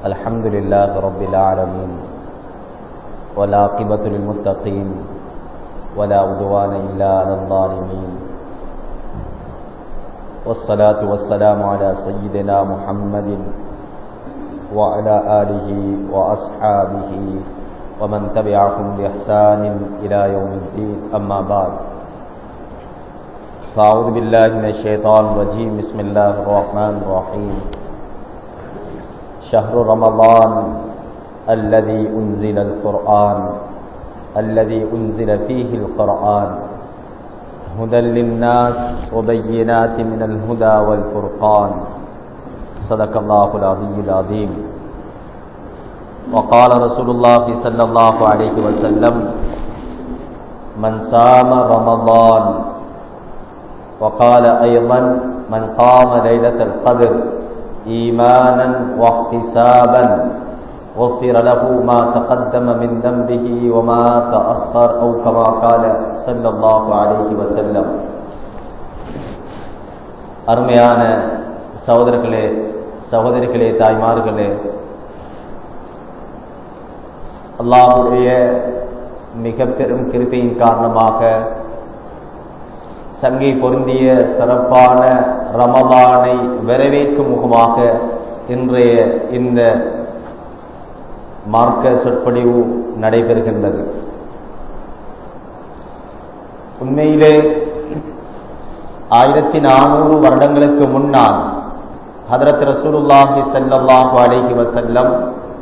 الحمد لله رب العالمين والعاقبة للمتقين ولا عدوان إلا على الظالمين والصلاة والسلام على سيدنا محمد وعلى آله وأصحابه ومن تبعهم بإحسان إلى يوم الدين أما بعد فأعوذ بالله من الشيطان الرجيم بسم الله الرحمن الرحيم شهر رمضان الذي أنزل القرآن الذي أنزل فيه القرآن هدى للناس وبينات من الهدى والفرقان صدق الله العظيم العظيم وقال رسول الله صلى الله عليه وسلم من صام رمضان وقال أيضا من قام ليلة القدر إيمانا واحتسابا غفر له ما تقدم من ذنبه وما تأخر أو كما قال صلى الله عليه وسلم அருமையான சகோதரர்களே சகோதரிகளே தாய்மார்களே அல்லாஹுடைய மிக பெரும் கிருப்பையின் காரணமாக சங்கை பொருந்திய சிறப்பான ரமபானை வரவேற்கும் முகமாக இன்றைய இந்த மார்க்க சொற்பொழிவு நடைபெறுகின்றது உண்மையிலே ஆயிரத்தி நானூறு வருடங்களுக்கு முன்னால் ஹதரத் ரசூலுல்லாஹி சல்லாஹு அலைஹி வசல்லம்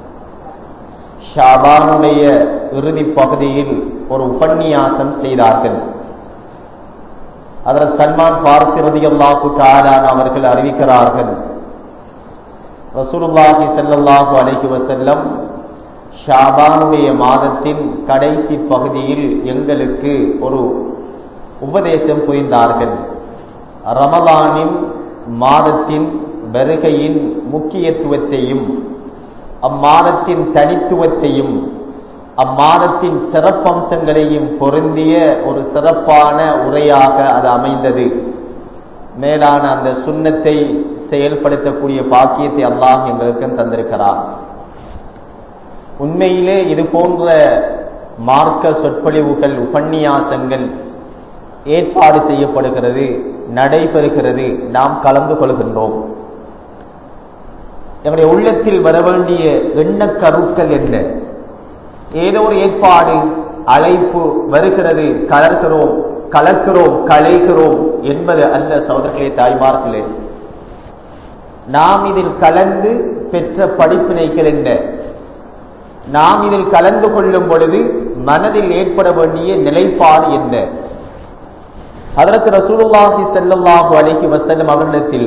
ஷாபானுடைய இறுதி பகுதியில் ஒரு உபன்யாசம் செய்தார்கள் அதில் சல்மான் பார்சி ரதியல்லாஹு தாலான் அவர்கள் அறிவிக்கிறார்கள் ரசூலுல்லாஹி சல்லாஹு அலைஹி வசல்லம் ஷாபானுடைய மாதத்தின் கடைசி பகுதியில் எங்களுக்கு ஒரு உபதேசம் புரிந்தார்கள் ரமலானின் மாதத்தின் வருகையின் முக்கியத்துவத்தையும் அம்மாதத்தின் தனித்துவத்தையும் அம்மாதத்தின் சிறப்பம்சங்களையும் பொருந்திய ஒரு சிறப்பான உரையாக அது அமைந்தது மேலான அந்த சுண்ணத்தை செயல்படுத்தக்கூடிய பாக்கியத்தை அல்லாஹ் எங்களுக்கு தந்திருக்கிறார் உண்மையிலே இது போன்ற மார்க்க சொற்பொழிவுகள் உபன்யாசங்கள் ஏற்பாடு செய்யப்படுகிறது நடைபெறுகிறது நாம் கலந்து கொள்கின்றோம் எங்களுடைய உள்ளத்தில் வர வேண்டிய எண்ணக்கருக்கள் என்ன ஏதோ ஒரு ஏற்பாடு அழைப்பு வருகிறது கலர்கிறோம் கலக்கிறோம் கலைகிறோம் என்பது அல்ல சோதர்களே தாய்மார்களே நாம் இதில் கலந்து பெற்ற படிப்பினைகள் என்ன நாம் இதில் கலந்து கொள்ளும் பொழுது மனதில் ஏற்பட வேண்டிய நிலைப்பாடு என்ன அதற்கு ரசூலுல்லாஹி செல்லல்லாஹு அலைஹி வசல்லம் அவர்களிடத்தில்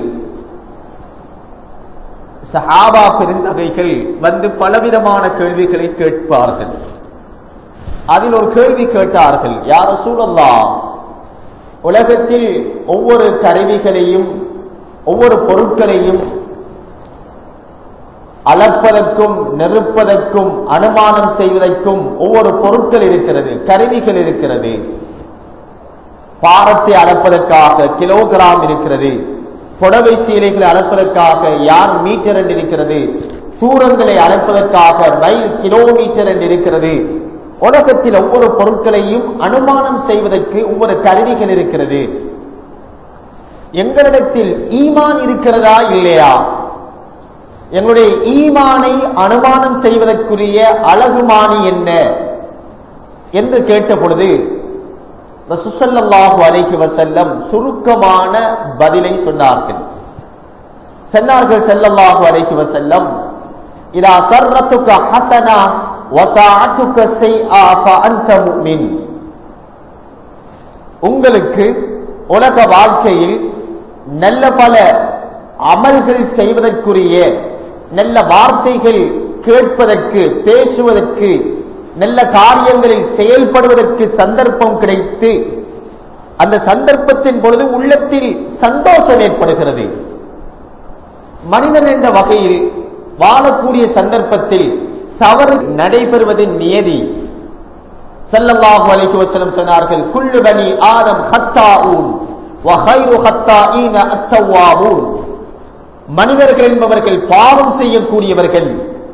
சஹாபா பெருந்தகைகள் வந்து பலவிதமான கேள்விகளை கேட்பார்கள் அதில் ஒரு கேள்வி கேட்டார்கள் யார் சூழல்லா உலகத்தில் ஒவ்வொரு கருவிகளையும் ஒவ்வொரு பொருட்களையும் அளப்பதற்கும் நெருப்பதற்கும் அனுமானம் செய்வதற்கும் ஒவ்வொரு பொருட்கள் இருக்கிறது கருவிகள் இருக்கிறது பாரத்தை அளப்பதற்காக கிலோகிராம் இருக்கிறது புடவை சீலைகளை அளப்பதற்காக யார் மீட்டர் என்று இருக்கிறது தூரங்களை அளப்பதற்காக மைல் கிலோமீட்டர் என்று இருக்கிறது உலகத்தில் ஒவ்வொரு பொருட்களையும் அனுமானம் செய்வதற்கு ஒவ்வொரு கருவிகள் இருக்கிறது எங்களிடத்தில் ஈமான் இருக்கிறதா இல்லையா எங்களுடைய ஈமானை அனுமானம் செய்வதற்குரிய அழகுமானி என்ன என்று கேட்ட பொழுது ரசுசல்லாஹு அலைக்கு வசல்லம் சுருக்கமான பதிலை சொன்னார்கள் சொன்னார்கள் செல்லல்லாஹு அலைக்கு வசல்லம் இதா சர்ரத்துக்க ஹசனா வசாஅத்துக்க செய்ஆ ஃபஅன்த முஃமின் உங்களுக்கு உலக வாழ்க்கையில் நல்ல பல அமல்கள் செய்வதற்குரிய நல்ல வார்த்தைகள் கேட்பதற்கு பேசுவதற்கு நல்ல காரியங்களில் செயல்படுவதற்கு சந்தர்ப்பம் கிடைத்து அந்த சந்தர்ப்பத்தின் பொழுது உள்ளத்தில் சந்தோஷம் ஏற்படுகிறது மனிதன் என்ற வகையில் வாழக்கூடிய சந்தர்ப்பத்தில் தவறு நடைபெறுவதின் நியதி ஸல்லல்லாஹு அலைஹி வஸல்லம் சொன்னார்கள் குல்லு பனி ஆதம் ஹத்தாஊன் வ கைரு ஹத்தாஈன அத்தவ்வாபூன் மனிதர்கள் என்பவர்கள் பாவம் செய்யக்கூடியவர்கள்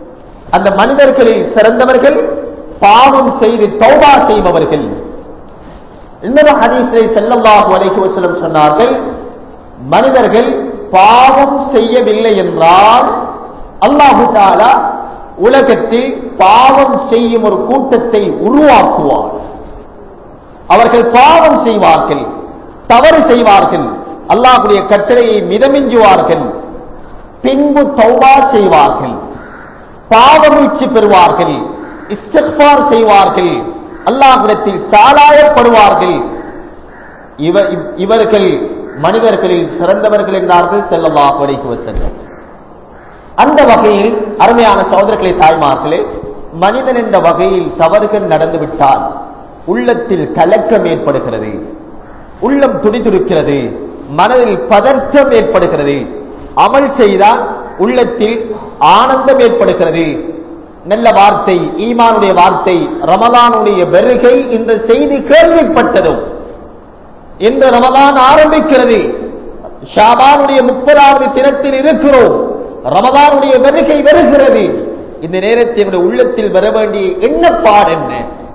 அந்த மனிதர்களில் சிறந்தவர்கள் பாவம் செய்து தௌபா செய்பவர்கள் இன்னொரு ஹதீஸை செல்லல்லாஹு அலைஹி வஸல்லம் சொன்னார்கள் மனிதர்கள் பாவம் செய்யவில்லை என்றால் அல்லாஹு தாலா உலகத்தில் பாவம் செய்யும் ஒரு கூட்டத்தை உருவாக்குவார் அவர்கள் பாவம் செய்வார்கள் தவறு செய்வார்கள் அல்லாஹுடைய கட்டளையை மிதமிஞ்சுவார்கள் பின்பு தௌபா செய்வார்கள் பாவமீட்சி பெறுவார்கள் இஸ்திக்பார் செய்வார்கள் அல்லாஹ்விடத்தில் சாலாயப்படுவார்கள் இவ இவ்- இவர்கள் மனிதர்களில் சிறந்தவர்கள் என்றார்கள் செல்லல்லாஹு அலைஹி வஸல்லம் அந்த வகையில் அருமையான சகோதரர்களே தாய்மார்களே மனிதன் என்ற வகையில் தவறுகள் நடந்துவிட்டால் உள்ளத்தில் கலக்கம் ஏற்படுகிறது உள்ளம் துடிதுடிக்கிறது மனதில் பதற்றம் ஏற்படுகிறது அமல் செய்தால் உள்ளத்தில் ஆனந்தம் ஏற்படுகிறது நல்ல வார்த்தை ஈமானுடைய வார்த்தை ரமலானுடைய வருகை இந்த செய்தி கேள்விப்பட்டதும் இந்த ரமலான் ஆரம்பிக்கிறது ஷாபானுடைய முப்பதாவது தினத்தில் இருக்கிறோம் ரமலானுடைய வருகை வருகிறது இந்த நேரத்தில் என்னுடைய உள்ளத்தில் வர வேண்டிய எண்ணப்பாடு என்ன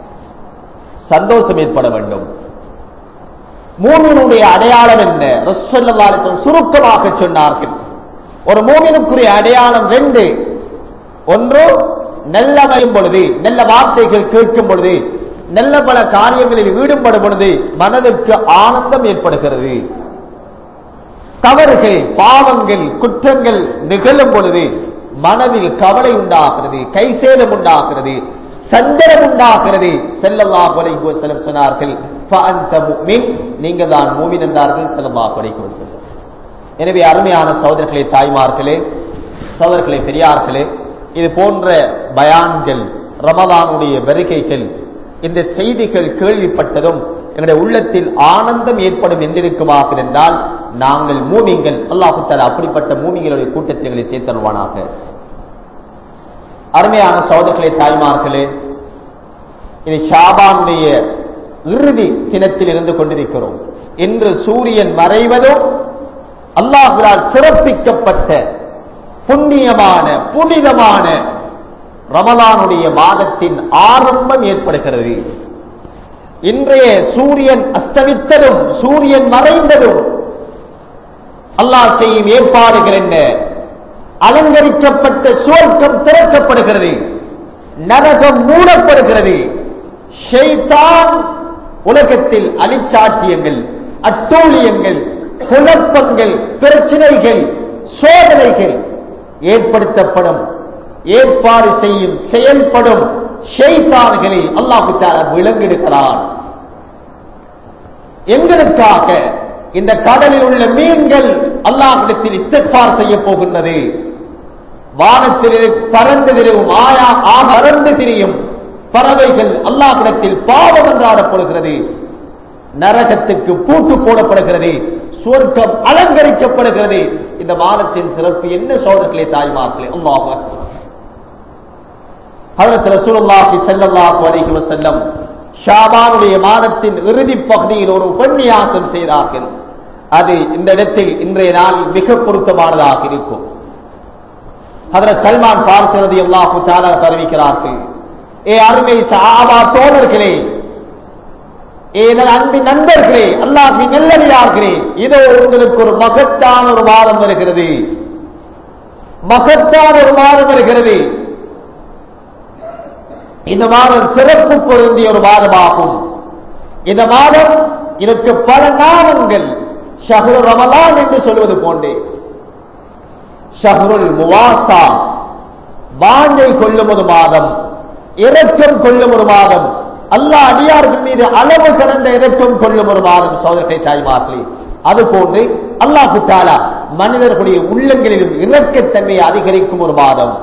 சந்தோஷம் ஏற்பட வேண்டும் மூமினுடைய அடையாளம் என்ன ரசூலுல்லாஹி அலைஹி வஸல்லம் சுருக்கமாக சொன்னார்கள் ஒரு மூமினுக்குரிய அடையாளம் ரெண்டு ஒன்று நல்ல வரும் பொழுது நல்ல வார்த்தைகள் கேட்கும் பொழுது நல்ல பல காரியங்களில் ஈடுபடும் பொழுது மனதிற்கு ஆனந்தம் ஏற்படுகிறது தவறுகள் பாவங்கள் குற்றங்கள் நிகழும் பொழுது மனதில் கவலை உண்டாகிறது கைசேதம் உண்டாகிறது சஞ்சலம் உண்டாகிறது செல்லல்லாஹு அலைஹி வஸல்லம் சொன்னார்கள் ஃபஅன்த முஃமின் நீங்க தான் மூமின் என்றார்கள் செல்லல்லாஹு அலைஹி வஸல்லம் எனவே அருமையான சகோதரர்களே தாய்மார்களே சகோதரர்களே பெரியார்களே இது போன்ற பயான்கள் ரமலானுடைய வருகைகள் இந்த செய்திகள் கேள்விப்பட்டதும் எங்களுடைய உள்ளத்தில் ஆனந்தம் ஏற்படும் என்றிருக்குமாக என்றால் நாங்கள் மூமிங்கள் அல்லாஹு தஆலா அப்படிப்பட்ட மூமிங்களுடைய கூட்டத்தை எங்களை சேர்த்தருவானாக அருமையான சகோதரர்களே தாய்மார்களே இது ஷாபானுடைய இறுதி தினத்தில் இருந்து கொண்டிருக்கிறோம் இன்று சூரியன் மறைவதும் அல்லாஹுவால் சிறப்பிக்கப்பட்ட புண்ணியமான புனிதமான ரமலானுடைய மாதத்தின் ஆரம்பம் ஏற்படுகிறது இன்றைய சூரியன் அஸ்தமித்ததும் சூரியன் மறைந்ததும் அல்லாஹ் செய்யும் ஏற்பாடுகள் என்ன அலங்கரிக்கப்பட்ட சுவர்க்கம் திறக்கப்படுகிறது நரகம் மூடப்படுகிறது ஷைத்தான் உலகத்தில் அலிச்சாட்டியங்கள் அட்டூழியங்கள் குழப்பங்கள் பிரச்சனைகள் சோதனைகள் ஏற்படுத்தப்படும் ஏற்பாடு செய்யும் செயல்படும் ஷைத்தான்களை அல்லாஹு தஆலா விலங்கெடுக்கிறான் எங்களுக்காக இந்த கடலில் உள்ள மீன்கள் அல்லாஹ்விடத்தில் இஸ்திக்பார் செய்ய போகின்றது வானத்தில் பறந்து திரியும் ஆயா ஆக அறந்து திரியும் பறவைகள் அல்லாஹ்விடத்தில் பாவம் என்றாடப்படுகிறது நரகத்துக்கு பூட்டு போடப்படுகிறது சுவர்க்கம் அலங்கரிக்கப்படுகிறது இந்த மாதத்தின் சிறப்பு என்ன சோழர்களே தாய்மார்களே அல்லாஹ் ஹதரத் ரசூலுல்லாஹி ஸல்லல்லாஹு அலைஹி வஸல்லம் ஷாபானுடைய மாதத்தின் இறுதி பகுதியில் ஒரு உபன்யாசம் செய்தார்கள் அது இந்த இடத்தில் இன்றைய நாளில் மிக பொருத்தமானதாக இருக்கும் ஹதரத் சல்மான் பார்சி ரலியல்லாஹு தஆலா அறிவிக்கிறார்கள் ஏ அருமை சஹாபா தோழர்களே ஏதன் அன்பின் நண்பர்களே அல்லாஹின் நல்லடியார்களே இதோ உங்களுக்கு ஒரு மகத்தான ஒரு மாதம் வருகிறது மகத்தான ஒரு மாதம் வருகிறது இந்த மாதம் சிறப்பு பொருந்திய ஒரு மாதமாகும் இந்த மாதம் இதற்கு பல நாமங்கள் ஷஹ்ரு ரமலான் என்று சொல்வது போன்றே ஷஹ்ருல் முவாசா வாஞ்சை கொள்ளும் ஒரு மாதம் இரக்கம் கொள்ளும் ஒரு மாதம் அல்லாஹ் அடியார்கள் மீது அளவு கடந்த இரக்கம் கொள்ளும் ஒரு மாதம் சோதனை தாய்மார்களே அது போன்று அல்லாஹு தாலா மனிதர்களுடைய உள்ளங்களிலும் இரக்கத்தன்மையை அதிகரிக்கும் ஒரு மாதம்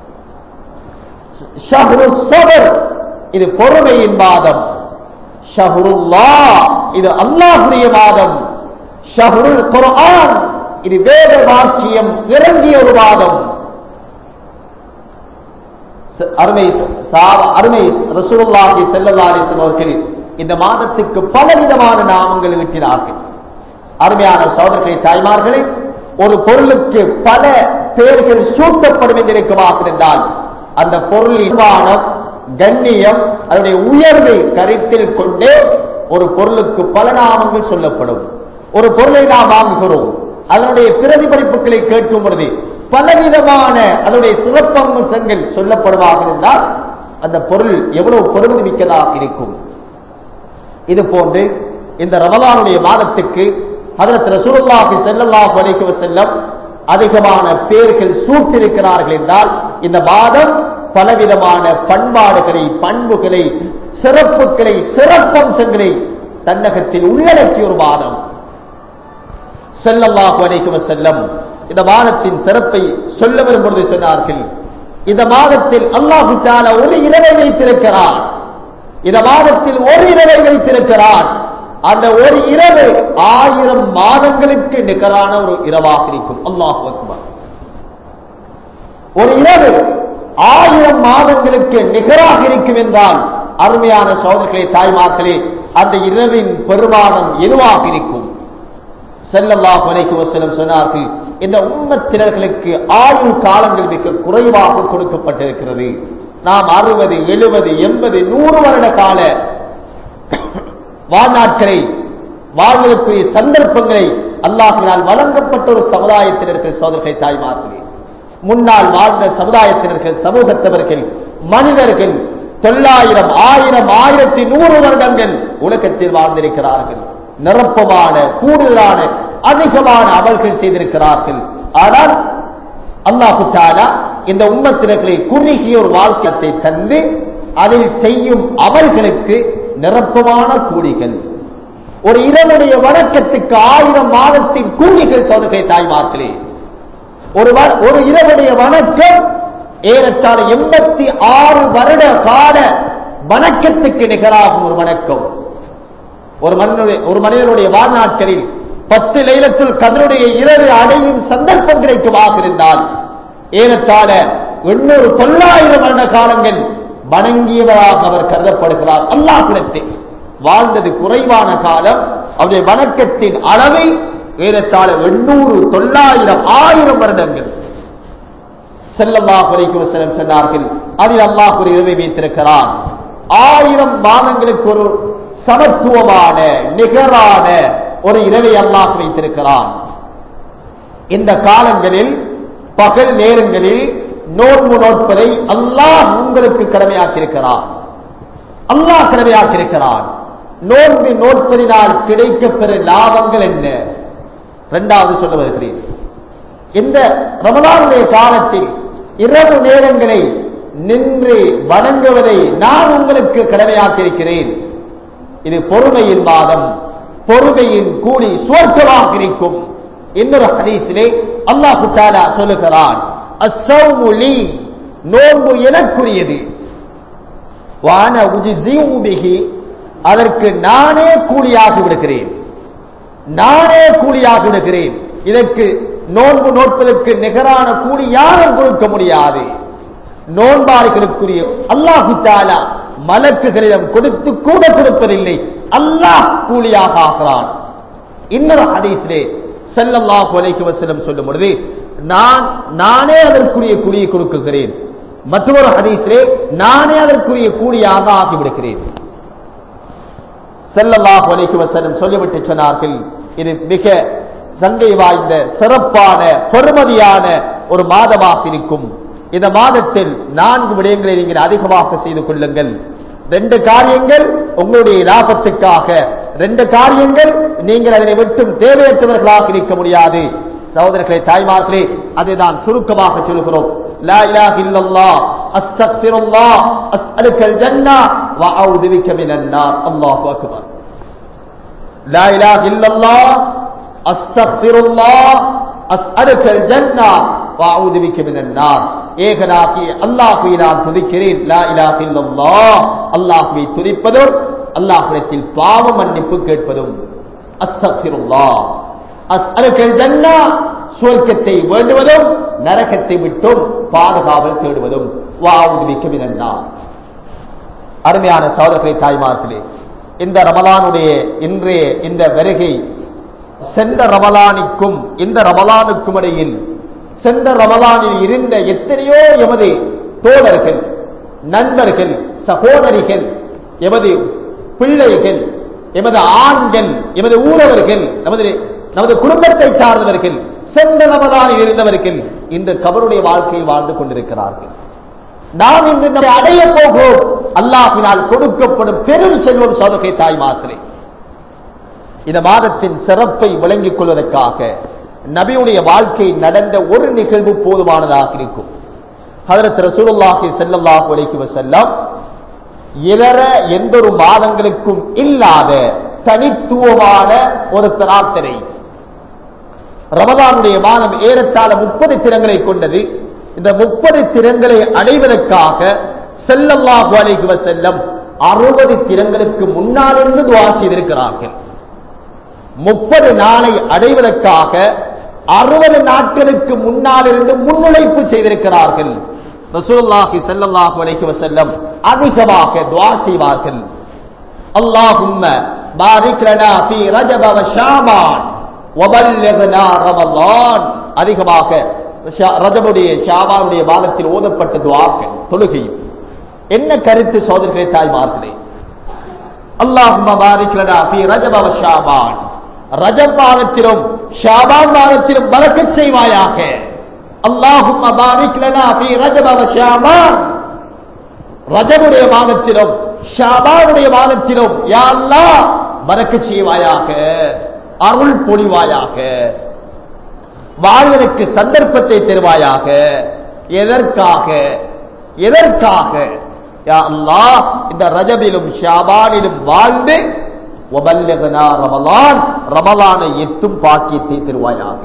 ஷஹ்ரு சபர் இது பொறுமையின் மாதம் ஷஹ்ருல்லா இது அல்லாஹுடைய மாதம் ஷஹ்ருல் குர்ஆன் இது வேத வாக்கியம் இறங்கிய ஒரு மாதம் அருமை சா- அருமை ரசூலுல்லாஹி ஸல்லல்லாஹு அலைஹி வஸல்லம் அவர்கள் இந்த மாதத்துக்கு பலவிதமான நாமங்கள் இருக்கிறார்கள் அருமையான சகோதரர்களை தாய்மார்களே ஒரு பொருளுக்கு பல பெயர்கள் சூட்டப்படும் என்று இருக்குமாக இருந்தால் அந்த பொருளின் மானம் கண்ணியம் அதனுடைய உயர்வை கருத்தில் கொண்டே ஒரு பொருளுக்கு பல நாமங்கள் சொல்லப்படும் ஒரு பொருளை நாம் வாங்குகிறோம் அதனுடைய பிரதிபலிப்புகளை கேட்கும் பொழுது பலவிதமான அதனுடைய சிறப்பம்சங்கள் சொல்லப்படுவாக இருந்தால் அந்த பொருள் எவ்வளவு பெருமதி மிக்கதாக இருக்கும் இது போன்று இந்த ரமலானுடைய மாதத்துக்கு ஹதரத் ரசூலுல்லாஹி ஸல்லல்லாஹு அலைஹி வஸல்லம் அதிகமான பேர்கள் சூட்டிருக்கிறார்கள் என்றால் இந்த மாதம் பலவிதமான பண்பாடுகளை பண்புகளை சிறப்புகளை சிறப்பம்சங்களை தன்னகத்தில் உள்ளடக்கிய ஒரு மாதம் ஸல்லல்லாஹு அலைஹி வஸல்லம் இந்த மாதத்தின் சிறப்பை சொல்ல வரும் பொழுது சொன்னார்கள் இந்த மாதத்தில் அல்லாஹு தஆலா ஒரு இரவை வைத்திருக்கிறான் இந்த மாதத்தில் ஒரு இரவை வைத்திருக்கிறான் அந்த ஒரு இரவு ஆயிரம் மாதங்களுக்கு நிகரான ஒரு இரவாக இருக்கும் அல்லாஹ் அக்பர் ஒரு இரவு ஆயிரம் மாதங்களுக்கு நிகராக இருக்கும் என்றால் அருமையான சோதர்களே தாய்மார்களே அந்த இரவின் பெருமானம் எதுவாக இருக்கும் செல்லல்லாஹு அலைஹி வஸல்லம் சொன்னார்கள் இந்த உம்மத்தினர்களுக்கு ஆயுள் காலங்கள் மிக குறைவாக கொடுக்கப்பட்டிருக்கிறது நாம் அறுபது எழுபது எண்பது நூறு வருட கால வாழ்நாட்களை வாழ்வதற்குரிய சந்தர்ப்பங்களை அல்லாஹினால் வழங்கப்பட்ட ஒரு சமுதாயத்தினர்கள் சோதர்களை தாய்மார்களே முன்னால் வாழ்ந்த சமுதாயத்தினர்கள் சமூகத்தவர்கள் மனிதர்கள் தொள்ளாயிரம் ஆயிரம் ஆயிரத்தி நூறு வருடங்கள் உலகத்தில் வாழ்ந்திருக்கிறார்கள் நிரப்பமான கூடுதலான அதிகமான அமல்கள் செய்திருக்கிறார்கள் ஆனால் அல்லாஹு தாலா இந்த உம்மத்தினர்களை குறுகிய ஒரு வாழ்க்கையை தந்து அதில் செய்யும் அமல்களுக்கு நிரப்பமான கூலிகள் ஒரு இரவுடைய வணக்கத்துக்கு ஆயிரம் மாதத்தின் கூலிகள் சோதனை தாய்மார்களே ஒரு வ- ஒரு இரவுடைய வணக்கம் ஏறத்தாழ எண்பத்தி ஆறு வருட கால வணக்கத்துக்கு நிகராகும் ஒரு வணக்கம் ஒரு மனிதனுடைய ஒரு மனிதனுடைய வாழ்நாட்களில் பத்து லைலத்துல் கதருடைய இரவு அடையும் சந்தர்ப்பம் கிடைக்குமாக இருந்தால் ஏறத்தாழ எண்ணூறு தொள்ளாயிரம் வருட காலங்கள் வணங்கியவராக அவர் கருதப்படுகிறார் அல்லாஹிடத்தில் வாழ்ந்தது குறைவான காலம் அவருடைய வணக்கத்தின் அளவை ஏறத்தாழ எண்ணூறு தொள்ளாயிரம் ஆயிரம் வருடங்கள் செல்லல்லாஹ் வரைக்கும் செல்லம் சொன்னார்கள் அதில் அல்லாஹ் ஒரு இரவை வைத்திருக்கிறான் ஆயிரம் மாதங்களுக்கு ஒரு சமத்துவமான நிகரான ஒரு இரவை அல்லாஹ் வைத்திருக்கிறான் இந்த காலங்களில் பகல் நேரங்களில் நோன்பு நோட்பதை அல்லாஹ் உங்களுக்கு கடமையாக்கியிருக்கிறான் அல்லாஹ் கடமையாக்கியிருக்கிறான் நோன்பு நோட்பதினால் கிடைக்கப்பெற லாபங்கள் என்ன இரண்டாவது சொல்ல வருகிறேன் இந்த ரமலானுடைய காலத்தில் இரவு நேரங்களை நின்று வணங்குவதை நான் உங்களுக்கு கடமையாக்கியிருக்கிறேன் இது பொறுமையின் மாதம் பொறுமையின் கூலி சுவர்க்கமாக இருக்கும் இன்னொரு ஹதீஸிலே அல்லாஹு தாலா சொல்லுகிறான் அஸ்ஸௌமு லீ நோன்பு எனக்குரியது வான உஜிஸிஉ பிஹி அதற்கு நானே கூலியாகி விடுகிறேன் நானே கூலியாகி விடுகிறேன் இதற்கு நோன்பு நோட்பதற்கு நிகரான கூலி யாரும் கொடுக்க முடியாது நோன்பாளிகளுக்குரிய அல்லாஹு தாலா மலக்குகளிடம் கொடுத்து கூட கொடுப்பதில்லை அல்லாஹ் கூலியாக ஆகிறான் இன்னொரு ஹதீஸிலே ஸல்லல்லாஹு அலைஹி வஸல்லம் சொல்லும் பொழுது நான் நானே அதற்குரிய கூலியை கொடுக்குகிறேன் மற்றொரு ஹதீஸிலே நானே அதற்குரிய கூலியாக ஆகிவிடுகிறேன் ஸல்லல்லாஹு அலைஹி வஸல்லம் சொல்லிவிட்டு சொன்னார்கள் இது மிக சங்கை வாய்ந்த சிறப்பான பெருமதியான ஒரு மாதமாக இருக்கும் இந்த மாதத்தில் நான்கு விடயங்களை நீங்கள் அதிகமாக செய்து கொள்ளுங்கள் ரெண்டு காரியங்கள் உங்களுடைய லாபத்துக்காக ரெண்டு காரியங்கள் நீங்கள் அதனை விட்டும் தேவையற்றவர்களாக இருக்க முடியாது சகோதரர்களே தாய்மார்களே அதை நான் சுருக்கமாக சொல்கிறோம் லா இலாஹ இல்லல்லாஹ் அஸ்தக்ஃபிருல்லாஹ் அஸ்அலுக்கல் ஜன்னah வ அஊது பிக மினன் நார் அல்லாஹு அக்பர் லா இலாஹ இல்லல்லாஹ் அஸ்தக்ஃபிருல்லாஹ் அஸ்அலுக்கல் ஜன்னah வ அஊது பிக மினன் நார் ஏகனாகி அல்லாஹ்வை நான் துதிக்கிறேன் லா இலாஹ இல்லல்லாஹ் அல்லாஹ்வை துதிப்பதும் அல்லாஹ்விடத்தில் பாவ மன்னிப்பு கேட்பதும் அஸ்தக்ஃபிருல்லாஹ் அஸ்அலுக்கல் ஜன்னா சுவர்க்கத்தை வேண்டுவதும் நரகத்தை விட்டும் பாதுகாவல் தேடுவதும் வாவுது மிக்க அருமையான சகோதரர்களை தாய்மார்களே இந்த ரமலானுடைய இன்றைய இந்த வருகை சென்ற ரமலானுக்கும் இந்த ரமலானுக்கும் இடையில் சென்ற ரமலானில் இருந்த எத்தனையோ எமது தோழர்கள் நண்பர்கள் சகோதரிகள் எமது பிள்ளைகள் எமது ஆண்கள் எமது ஊரவர்கள் நமது நமது குடும்பத்தை சார்ந்தவர்கள் சென்ற ரமதானில் இருந்தவர்கள் இன்று கபருடைய வாழ்க்கையை வாழ்ந்து கொண்டிருக்கிறார்கள் நாம் இன்று நம்மை அடைய போகிறோம் அல்லாஹினால் கொடுக்கப்படும் பெரும் செல்வம் சோதகை தாய் மாத்திரை இந்த மாதத்தின் சிறப்பை விளங்கிக் கொள்வதற்காக நபியுடைய வாழ்க்கை நடந்த ஒரு நிகழ்வு போதுமானதாக இருக்கும் ஹதரத் ரசூலுல்லாஹி ஸல்லல்லாஹு அலைஹி வஸல்லம் இதர எந்த ஒரு மாதங்களுக்கும் இல்லாத தனித்துவமான ஒரு பிரார்த்தனை ரமதானுடைய மாதம் ஏறத்தாழ முப்பது திறங்களை கொண்டது இந்த முப்பது திறங்களை அடைவதற்காக செல்லல்லாஹு அலைஹி வஸல்லம் அறுபது திறங்களுக்கு முன்னாலிருந்து துவா செய்திருக்கிறார்கள் முப்பது நாளை அடைவதற்காக அறுபது நாட்களுக்கு முன்னால் இருந்து முன்னுழைப்பு செய்திருக்கிறார்கள் ரசூலுல்லாஹி ஸல்லல்லாஹு அலைஹி வஸல்லம் அதிகமாக துஆ செய்வார்கள் அல்லாஹும்ம பாரிக் லனா ஃபீ ரஜப வ ஷாபான் வபல்லிக்னா ரமலான் அதிகமாக ஷா- ரஜபுடைய ஷாபானுடைய மாதத்தில் ஓதப்பட்ட துஆக்கள் தொழுகையும் என்ன கருத்து சோதர்களே தாய்மார்களே அல்லாஹும்ம பாரிக் லனா ஃபீ ரஜப வ ஷாபான் ரஜப் மாதத்திலும் ஷாபான் மாதத்திலும் பரக்கத் செய்வாயாக அல்லாஹும்ம பாரிக் லனா ஃபீ ரஜப வ ஷாபான் ரஜபுடைய மாதத்திலும் ஷாபானுடைய மாதத்திலும் யா அல்லாஹ் பரக்கத் செய்வாயாக அருள் பொழிவாயாக வாழ்வதற்கு சந்தர்ப்பத்தை தருவாயாக எதற்காக எதற்காக யா அல்லாஹ் இந்த ரஜபிலும் ஷாபானிலும் வாழ்ந்து வபல்லகனா ரமலான் ரமலானை எட்டும் பாக்கியத்தை தருவாயாக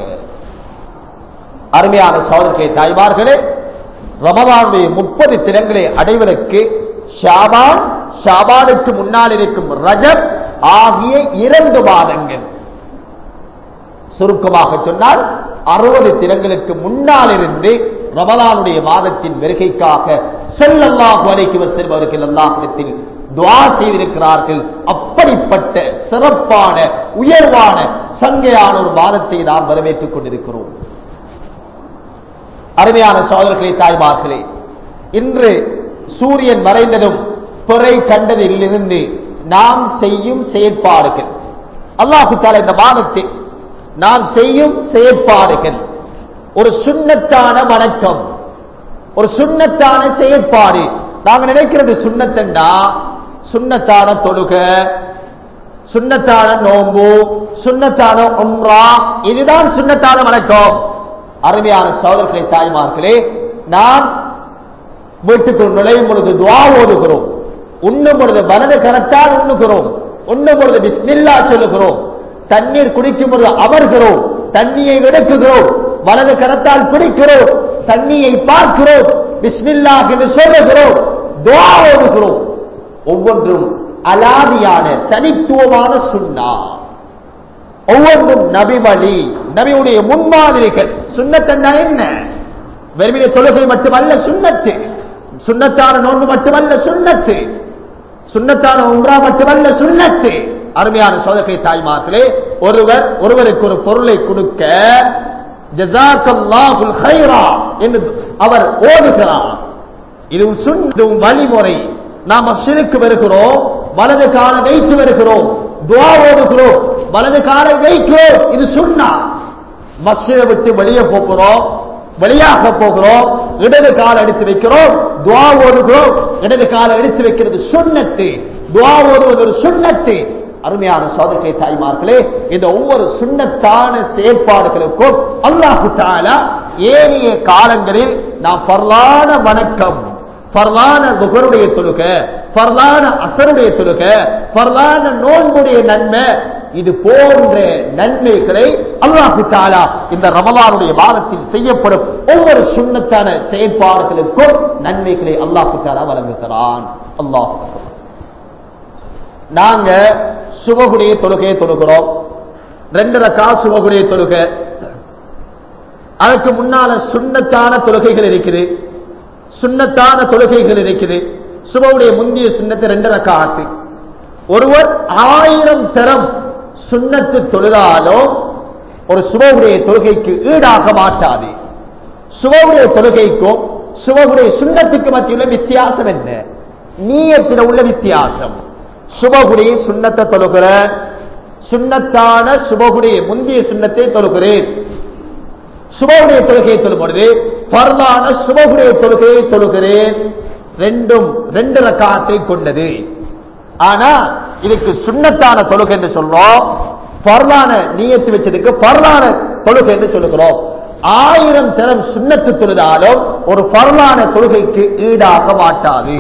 அருமையான சோதர்களே தாய்மார்களே ரமலானுடைய முப்பது தினங்களை அடைவதற்கு ஷாபான் ஷாபானுக்கு முன்னால் இருக்கும் ரஜப் ஆகிய இரண்டு மாதங்கள் சுருக்கமாக சொன்னால் அறுபது தினங்களுக்கு முன்னால் இருந்து ரமலானுடைய மாதத்தின் வருகைக்காக செல்லல்லாஹு அலைஹி வஸல்லம் அவர்கள் அல்லாஹ்விடத்தில் துஆ செய்திருக்கிறார்கள் அப்படிப்பட்ட சிறப்பான உயர்வான சங்கையான ஒரு மாதத்தை நாம் வரவேற்றுக் கொண்டிருக்கிறோம் அருமையான சோதர்களே தாய்மார்களே இன்று சூரியன் மறைந்ததும் பிறை கண்டதிலிருந்து நாம் செய்யும் செயற்பாடுகள் அல்லாஹு தாலா இந்த மாதத்தில் நாம் செய்யும் செயற்பாடுகள் ஒரு சுண்ணத்தான வணக்கம் ஒரு சுண்ணத்தான செயற்பாடு நாங்க நினைக்கிறது சுண்ணத்தண்டா சுண்ணத்தான தொழுக சுண்ணத்தான நோம்பு சுண்ணத்தான உம்ரா இதுதான் சுண்ணத்தான வணக்கம் அருமையான சோதர்களை தாய்மார்களே நாம் வீட்டுக்குள் நுழையும் பொழுது துவா ஓதுகிறோம் உண்ணும் பொழுது வலது கரத்தால் உண்ணுகிறோம் உண்ணும் பொழுது பிஸ்மில்லா சொல்லுகிறோம் தண்ணீர் குடிக்கும் பொழுது அமர்கிறோம் தண்ணியை எடுக்குகிறோம் வலது கரத்தால் பிடிக்கிறோம் தண்ணியை பார்க்கிறோம் பிஸ்மில்லா என்று சொல்லுகிறோம் துவா ஓதுகிறோம் ஒவ்வொன்றும் அலாதியான தனித்துவமான சுண்ணா ஒவ்வொன்றும் நபி வழி நபியுடைய முன்மாதிரிகள் சுண்ணத்தன்னா என்ன வெறுமனே தொழுகை மட்டுமல்ல சுண்ணத்து சுண்ணத்தான நோன்பு மட்டுமல்ல சுண்ணத்து சுண்ணத்தான உம்ரா மட்டுமல்ல சுண்ணத்து அருமையான சோதகை தாய்மார்களே ஒருவர் ஒருவருக்கு ஒரு பொருளை கொடுக்க ஜஸாக்கல்லாஹுல் ஹைரா என்று அவர் ஓதுகிறார் இது சுண்டும் வழிமுறை நாம் மஸ்ஜிதுக்கு வருகிறோம் வலது காலை வைத்து வருகிறோம் துவா ஓதுகிறோம் வலது காலை வைக்கிறோம் இது சுண்ணா மஸ்ஜிதை விட்டு வெளியே போகிறோம் வெளியாக போகிறோம் இடது காலை எடுத்து வைக்கிறோம் துவா ஓதுகிறோம் இடது காலை எடுத்து வைக்கிறது சுண்ணத்து துவா ஓதுவது ஒரு சுண்ணத்து அருமையான சோதனை தாய்மார்களே இந்த ஒவ்வொரு சுண்ணத்தான செயற்பாடுகளுக்கும் அல்லாஹு தாலா ஏனைய காலங்களில் நாம் பரலான வணக்கம் பரலான புகருடைய தொழுக பரலான அசருடைய தொழுக பரலான நோன்புடைய நன்மை இது போன்ற நன்மைகளை அல்லாஹு தாலா இந்த ரமலானுடைய மாதத்தில் செய்யப்படும் ஒவ்வொரு சுண்ணத்தான செயற்பாடுகளுக்கும் நன்மைகளை அல்லாஹு தாலா வழங்குகிறான் அல்லாஹ் நாங்க சுபகுடைய தொழுகையை தொழுகிறோம் ரெண்டு ரக்கா சுபகுடைய தொழுகை அதுக்கு முன்னால சுண்ணத்தான தொழுகைகள் இருக்குது சுண்ணத்தான தொழுகைகள் இருக்குது சுபவுடைய முந்திய சுண்ணத்தை ரெண்டு ரக்காத்து ஒருவர் ஆயிரம் தரம் சுண்ணத்து தொழுதாலும் ஒரு சுபவுடைய தொழுகைக்கு ஈடாக மாட்டாது சுபவுடைய தொழுகைக்கும் சுபகுடைய சுண்ணத்துக்கு மத்தியுள்ள வித்தியாசம் என்ன நீயத்தில் உள்ள வித்தியாசம் சுபகுடைய சுண்ணத்தை தொழுகிற சுண்ணத்தான சுபகுடைய முந்தைய சுண்ணத்தை தொழுகிறேன் சுபகுடைய தொழுகையை தொழும் பொழுது பரவான சுபகுடைய தொழுகையை தொழுகிறேன் ரெண்டும் ரெண்டு ரக்காத்தை கொண்டது ஆனா இதுக்கு சுண்ணத்தான தொழுகை என்று சொல்றோம் பரலான நீயத்து வச்சதுக்கு பரலான தொழுகை என்று சொல்லுகிறோம் ஆயிரம் தரம் சுண்ணத்து தொழுதாலும் ஒரு பரலான தொழுகைக்கு ஈடாக மாட்டாது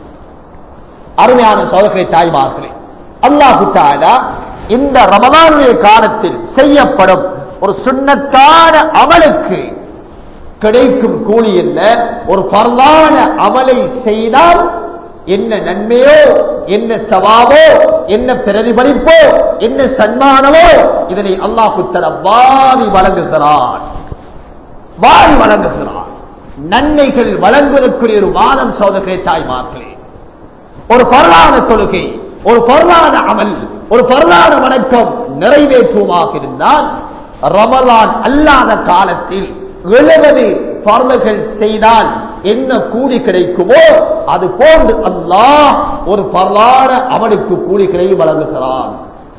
அருமையான சோதனை தாய்மார்களே அல்லாஹு தாலா இந்த ரமதானுடைய காலத்தில் செய்யப்படும் ஒரு சுண்ணத்தான அமலுக்கு கிடைக்கும் கூலி என்ன ஒரு பரலான அமலை செய்தால் என்ன நன்மையோ என்ன சவாவோ என்ன பிரதிபலிப்போ என்ன சன்மானமோ இதனை அல்லாஹு தர வாரி வழங்குகிறான் வாரி வழங்குகிறான் நன்மைகள் வழங்குவதற்குரிய ஒரு வாதம் சோதகை தாய்மார்களே ஒரு பரலான தொழுகை ஒரு பரலான அமல் ஒரு பரலான வணக்கம் நிறைவேற்றுவமாக இருந்தால் ரமலான் அல்லாத காலத்தில் எழுபது பரல்கள் செய்தால் என்ன கூலி கிடைக்குமோ அது போன்று அல்லாஹ் ஒரு பரலான அமலுக்கு கூலி கிடை வழங்குகிறான்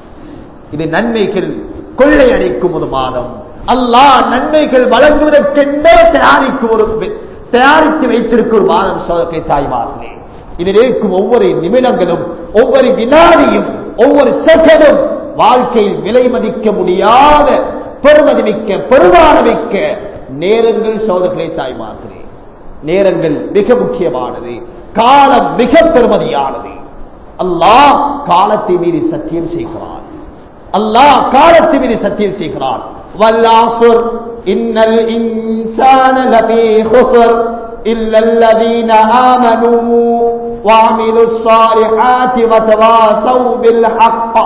இது நன்மைகள் கொள்ளையடிக்கும் ஒரு மாதம் அல்லாஹ் நன்மைகள் வழங்குவதற்கென்றே தயாரிக்கும் ஒரு தயாரித்து வைத்திருக்கும் ஒரு மாதம் சோதனை தாய்மார்களே இதில் இருக்கும் ஒவ்வொரு நிமிடங்களும் ஒவ்வொரு வினாடியும் ஒவ்வொரு செகண்டும் வாழ்க்கையில் விலை மதிக்க முடியாத பெருமதி மிக்க பெருமான மிக்க நேரங்கள் சோதனை தாய்மார்களே நேரங்கள் மிக முக்கியமானது காலம் மிக பெருமதியானது அல்லாஹ் காலத்தை மீறி சத்தியம் செய்கிறான் அல்லாஹ் காலத்தை மீறி சத்தியம் செய்கிறான் வல்லாசுர் இன்னல் இன்சான லபீ ஹுஸ்ர் إلا الذين آمنوا وعملوا الصالحات وتواصوا بالحق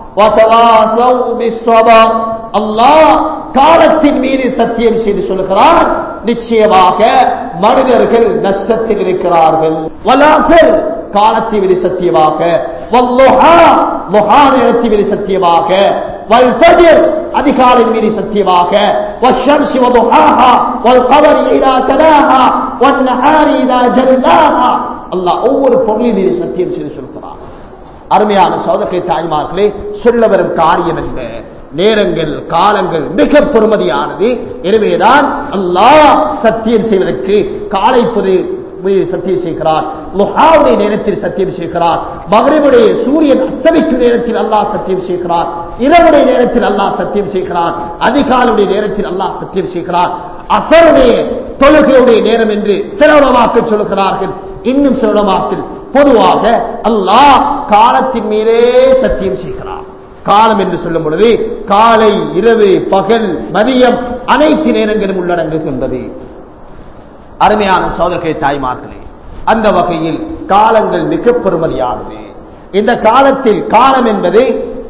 وتواصوا بالصبر الله காலத்தின் மீது சத்தியம் செய்து சொல்கிறார் நிச்சயமாக மனிதர்கள் நஷ்டத்தில் இருக்கிறார்கள் வலாசல் காலத்தை மீது சத்தியமாக வல்லுஹா முஹா நேரத்தை மீது சத்தியமாக والفجر அதிகாலை மீறி சத்தியமாக والشمس وضحاها والقمر إذا تلاها والنهار إذا جلاها அல்லாஹ் ஒவ்வொரு பொருளின் மீது சத்தியம் செய்து சொல்கிறார் அருமையான சோதகை தாய்மார்களே சொல்ல வரும் காரியம் என்ன நேரங்கள் காலங்கள் மிக பெருமதியானது எனவேதான் அல்லாஹ் சத்தியம் செய்வதற்கு காலை பொது சத்தியம் செய்கிறார் முஹாவுடைய நேரத்தில் சத்தியம் செய்கிறார் மகரிவுடைய சூரியன் அஸ்தமிக்கும் நேரத்தில் அல்லாஹ் சத்தியம் செய்கிறார் இரவுடைய நேரத்தில் அல்லாஹ் சத்தியம் செய்கிறார் அதிகாலுடைய நேரத்தில் அல்லாஹ் சத்தியம் செய்கிறார் அசருடைய தொழுகையுடைய நேரம் என்று சிலவரமாக்க சொல்லுகிறார்கள் இன்னும் சிலவரமாக்கில் பொதுவாக அல்லாஹ் காலத்தின் மீதே சத்தியம் செய்கிறார் காலம் என்று சொல்லும் பொழுது காலை இரவு பகல் மதியம் அனைத்து நேரங்களும் உள்ளடங்குகின்றது அருமையான சோதகை தாய்மார்களே அந்த வகையில் காலங்கள் மிக பெருமதியானது இந்த காலத்தில் காலம் என்பது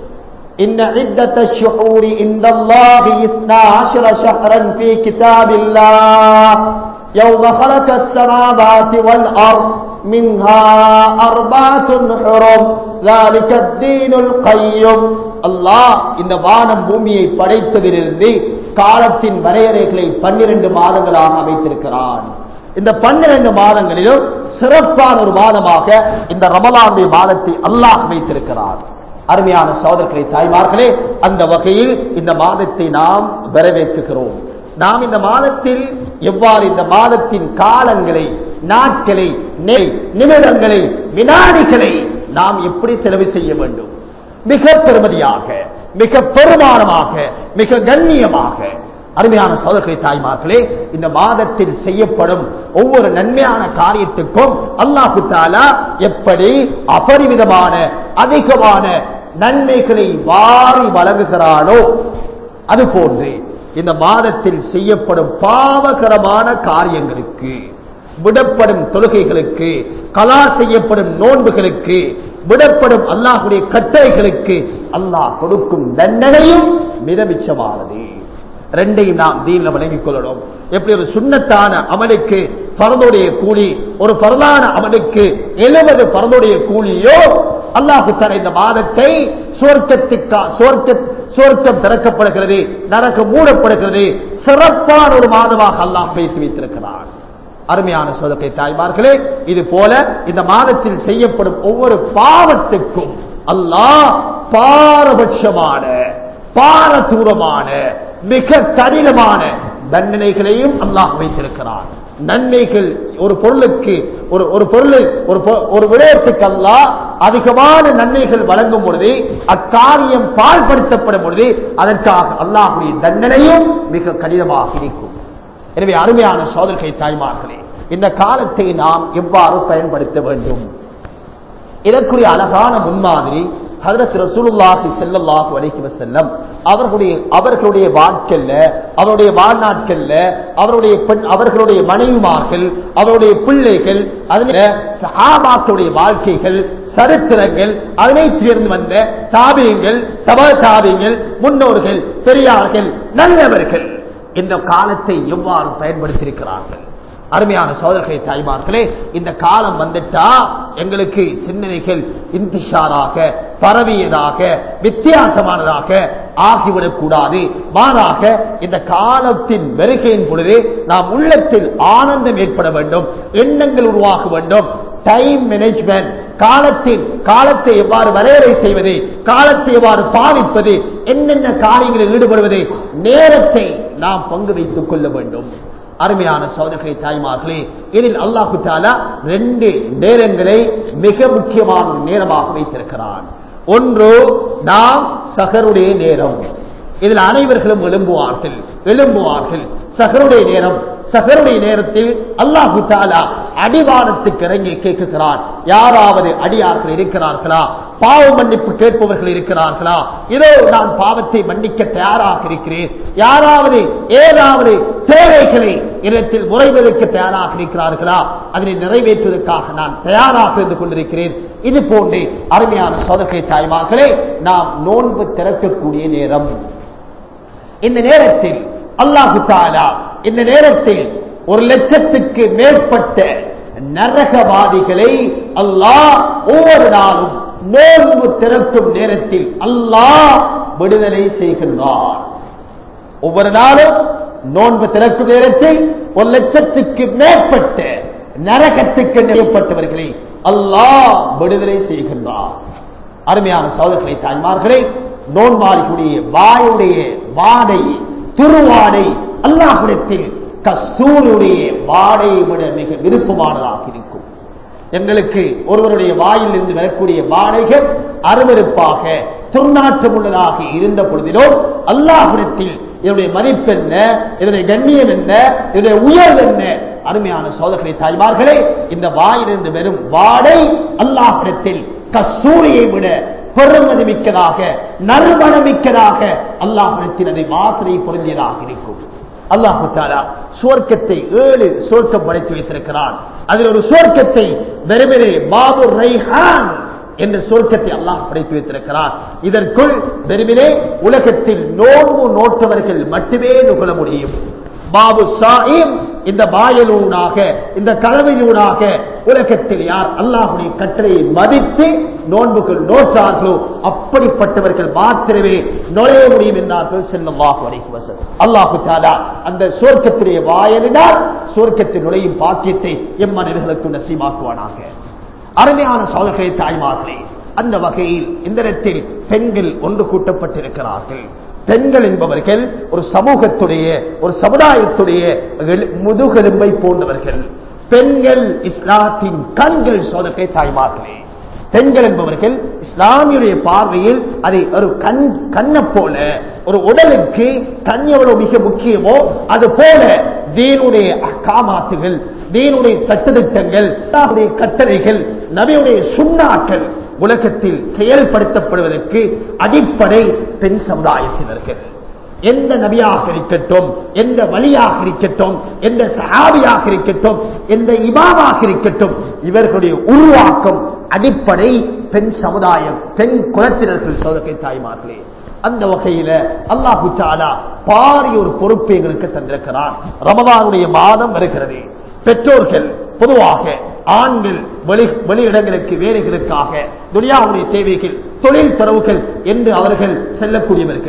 إن عدة الشهور عند الله اثنا عشر شهرا في كتاب الله يوم خلق السماوات والأرض منها أربعة حرم ذلك الدين القيم الله இந்த வானம் பூமியை படைத்ததிலிருந்து காலத்தின் வரையறைகளை பன்னிரண்டு மாதங்களாக அமைத்திருக்கிறான் இந்த பன்னிரண்டு மாதங்களிலும் சிறப்பான ஒரு மாதமாக இந்த ரமலானுடைய மாதத்தை அல்லாஹ் வைத்திருக்கிறார் அருமையான சோதர்களை தாய்மார்களே அந்த வகையில் இந்த மாதத்தை நாம் வரவேற்கிறோம் நாம் இந்த மாதத்தில் எவ்வாறு இந்த மாதத்தின் காலங்களை நாட்களை நிமிடங்களை வினாடிகளை நாம் எப்படி செலவு செய்ய வேண்டும் மிக பெருமதியாக மிக பெருமானமாக மிக கண்ணியமாக அருமையான சோதர்களை தாய்மார்களே இந்த மாதத்தில் செய்யப்படும் ஒவ்வொரு நன்மையான காரியத்துக்கும் அல்லாஹு தாலா எப்படி அபரிவிதமான அதிகமான நன்மைகளை வாரி வழங்குகிறானோ அதுபோன்று இந்த மாதத்தில் செய்யப்படும் பாவகரமான காரியங்களுக்கு விடப்படும் தொழுகைகளுக்கு கலா செய்யப்படும் நோன்புகளுக்கு விடப்படும் அல்லாஹுடைய கட்டளைகளுக்கு அல்லாஹ் கொடுக்கும் தண்டனையும் மிதமிச்சமானது ரெண்டையும் நாம் தீன்ல வழங்கிக் கொள்ளணும் எப்படி ஒரு சுண்ணத்தான அமலுக்கு பரதோடைய கூலி ஒரு பரதான அமலுக்கு எழுபது பரதோடைய கூலியோ அல்லாஹு தர இந்த மாதத்தை சுவர்க்கத்துக்கா சுவர்க்க சுவர்க்கம் திறக்கப்படுகிறது நரகம் மூடப்படுகிறது சிறப்பான ஒரு மாதமாக அல்லாஹ் பேசி வைத்திருக்கிறான் அருமையான சோதனை தாய்மார்களே இது போல இந்த மாதத்தில் செய்யப்படும் ஒவ்வொரு பாவத்துக்கும் அல்லாஹ் பாரபட்சமான பாரதூரமான மிக கடினமான தண்டனைகளையும் அல்லாஹ் வைத்திருக்கிறான் நன்மைகள் ஒரு பொருளுக்கு ஒரு ஒரு பொருளை ஒரு பொ- ஒரு விடயத்துக்கு அல்லாஹ் அதிகமான நன்மைகள் வழங்கும் பொழுது அக்காரியம் பாழ்படுத்தப்படும் பொழுது அதற்காக அல்லாஹுடைய தண்டனையும் மிக கடினமாக இருக்கும் எனவே அருமையான சோதனை தாய்மார்களே இந்த காலத்தை நாம் எவ்வாறு பயன்படுத்த வேண்டும் இதற்குரிய அழகான முன்மாதிரி ஹதரத் ரசூலுல்லாஹி ஸல்லல்லாஹு அலைஹி வஸல்லம் அவர்களுடைய அவர்களுடைய வாழ்க்கையில அவருடைய வாழ்நாட்கள்ல அவருடைய பெண் அவர்களுடைய மனைவிமார்கள் அவருடைய பிள்ளைகள் அதில் சஹாபாக்களுடைய வாழ்க்கைகள் சரித்திரங்கள் அதனை சேர்ந்து வந்த தாபியங்கள் தப தாபியங்கள் முன்னோர்கள் பெரியார்கள் நல்லவர்கள் இந்த காலத்தை எவ்வாறு பயன்படுத்தியிருக்கிறார்கள் அருமையான சோதனை தாய்மார்களே இந்த காலம் வந்துட்டா எங்களுக்கு சிந்தனைகள் இன்திஷாராக பரவியதாக வித்தியாசமானதாக ஆகிவிடக் கூடாது மாறாக இந்த காலத்தின் வருகையின் பொழுது நாம் உள்ளத்தில் ஆனந்தம் ஏற்பட வேண்டும் எண்ணங்கள் உருவாக வேண்டும் டைம் மேனேஜ்மெண்ட் காலத்தின் காலத்தை எவ்வாறு வரையறை செய்வது காலத்தை எவ்வாறு பாவிப்பது என்னென்ன காரியங்களில் ஈடுபடுவது நேரத்தை நாம் பங்கு வைத்துக் கொள்ள வேண்டும் அருமையான சோதனை தாய்மார்களே இதில் அல்லாஹு தாலா ரெண்டு நேரங்களை மிக முக்கியமான ஒரு நேரமாக வைத்திருக்கிறான் ஒன்று நாம் சகருடைய நேரம் இதில் அனைவர்களும் எழும்புவார்கள் எழும்புவார்கள் சகருடைய நேரம் சகருடைய நேரத்தில் அல்லாஹு தாலா அடிவானத்துக்கு இறங்கி கேட்கிறான் யாராவது அடியார்கள் இருக்கிறார்களா பாவ மன்னிப்பு கேட்பவர்கள் இருக்கிறார்களா இதோ நான் பாவத்தை மன்னிக்க தயாராக இருக்கிறேன் யாராவது ஏதாவது தேவைகளை இடத்தில் முறைவதற்கு தயாராக இருக்கிறார்களா அதனை நிறைவேற்றுவதற்காக நான் தயாராக இருந்து கொண்டிருக்கிறேன் இது போன்று அருமையான சோதனை தாய்மார்களே நாம் நோன்பு திறக்கக்கூடிய நேரம் இந்த நேரத்தில் அல்லாஹு தாலா இந்த நேரத்தில் ஒரு லட்சத்துக்கு மேற்பட்ட நரகவாதிகளை அல்லாஹ் ஒவ்வொரு நாளும் நோன்பு திறக்கும் நேரத்தில் அல்லாஹ் விடுதலை செய்கின்றார் ஒவ்வொரு நாளும் நோன்பு திறக்கும் நேரத்தில் ஒரு லட்சத்துக்கு மேற்பட்ட நரகத்துக்கு நிலைப்பட்டவர்களை அல்லாஹ் விடுதலை செய்கின்றார் அருமையான சோதர்களை தாய்மார்களே நோன்பாளிகளுடைய வாயுடைய வாடை திருவாடை அல்லாஹிடத்தில் கஸ்தூருடைய வாடையை விட மிக விருப்பமானதாக இருக்கும் எங்களுக்கு ஒருவருடைய வாயில் இருந்து வரக்கூடிய வாடைகள் அருவருப்பாக துர்நாற்றம் உள்ளதாக இருந்த பொழுதிலும் அல்லாஹிடத்தில் இதனுடைய மதிப்பு என்ன இதனுடைய கண்ணியம் என்ன இதனுடைய உயர்வு என்ன அருமையான சோதனை தாய்மார்களே இந்த வாயிலிருந்து வெறும் வாடை அல்லாஹிடத்தில் கஸ்தூரியை விட பெருமதி மிக்கதாக நறுமணமிக்கதாக அல்லாஹிடத்தில் அதை வாசனை பொருந்தியதாக இருக்கும் அல்லாஹு தாலா சுவர்க்கத்தை ஏழு சுவர்க்கம் படைத்து வைத்திருக்கிறான் அதில் ஒரு சுவர்க்கத்தை வெறுமனே பாபு ரைஹான் என்ற சுவர்க்கத்தை அல்லாஹ் படைத்து வைத்திருக்கிறான் இதற்குள் வெறுமனே உலகத்தில் நோன்பு நோட்டவர்கள் மட்டுமே நுகர முடியும் பாபு சாஹிம் இந்த வாயலூனாக இந்த கலவையூனாக உலகத்தில் யார் அல்லாஹுடைய கட்டளையை மதித்து நோன்புகள் நோற்றார்களோ அப்படிப்பட்டவர்கள் மாத்திரமே நுழைய முடியும் என்றார்கள் செல்லமாக வரைக்கும் அல்லாஹு தாலா அந்த சுவர்க்கத்துடைய வாயலினால் சுவர்க்கத்தில் நுழையும் பாக்கியத்தை எம்மனிதர்களுக்கு நசீமாக்குவானாக அருமையான சோதனை தாய்மார்களே அந்த வகையில் இந்த இடத்தில் பெண்கள் ஒன்று கூட்டப்பட்டிருக்கிறார்கள் பெண்கள் என்பவர்கள் ஒரு சமூகத்துடைய ஒரு சமுதாயத்துடைய எழு- முதுகெலும்பை போன்றவர்கள் பெண்கள் இஸ்லாத்தின் கண்கள் சோதனை தாய்மார்களே பெண்கள் என்பவர்கள் இஸ்லாமியுடைய பார்வையில் அதை ஒரு கண் கண்ணை போல ஒரு உடலுக்கு கண் எவ்வளவு மிக முக்கியமோ அது போல தீனுடைய காமாத்துகள் தீனுடைய சட்டத்திட்டங்கள் அல்லாஹ்வுடைய கட்டளைகள் நபியுடைய சுண்ணாக்கள் உலகத்தில் செயல்படுத்தப்படுவதற்கு அடிப்படை பெண் சமுதாயத்தினர்கள் எந்த நபியாக இருக்கட்டும் எந்த வழியாக இருக்கட்டும் எந்த சஹாபியாக இருக்கட்டும் எந்த இமாமாக இருக்கட்டும் இவர்களுடைய உருவாக்கம் அடிப்படை பெண் சமுதாயம் பெண் குலத்தினர்கள் சோதனை தாய்மார்களே அந்த வகையில அல்லாஹு தாலா பாரிய ஒரு பொறுப்பை எங்களுக்கு தந்திருக்கிறான் ரமதானுடைய மாதம் வருகிறது பெற்றோர்கள் பொதுவாக ஆண்கள் வெளி வெளியிடங்களுக்கு வேலைகளுக்காக துனியாவுடைய தேவைகள் தொழில் தரவுகள் என்று அவர்கள் செல்லக்கூடியவர்கள்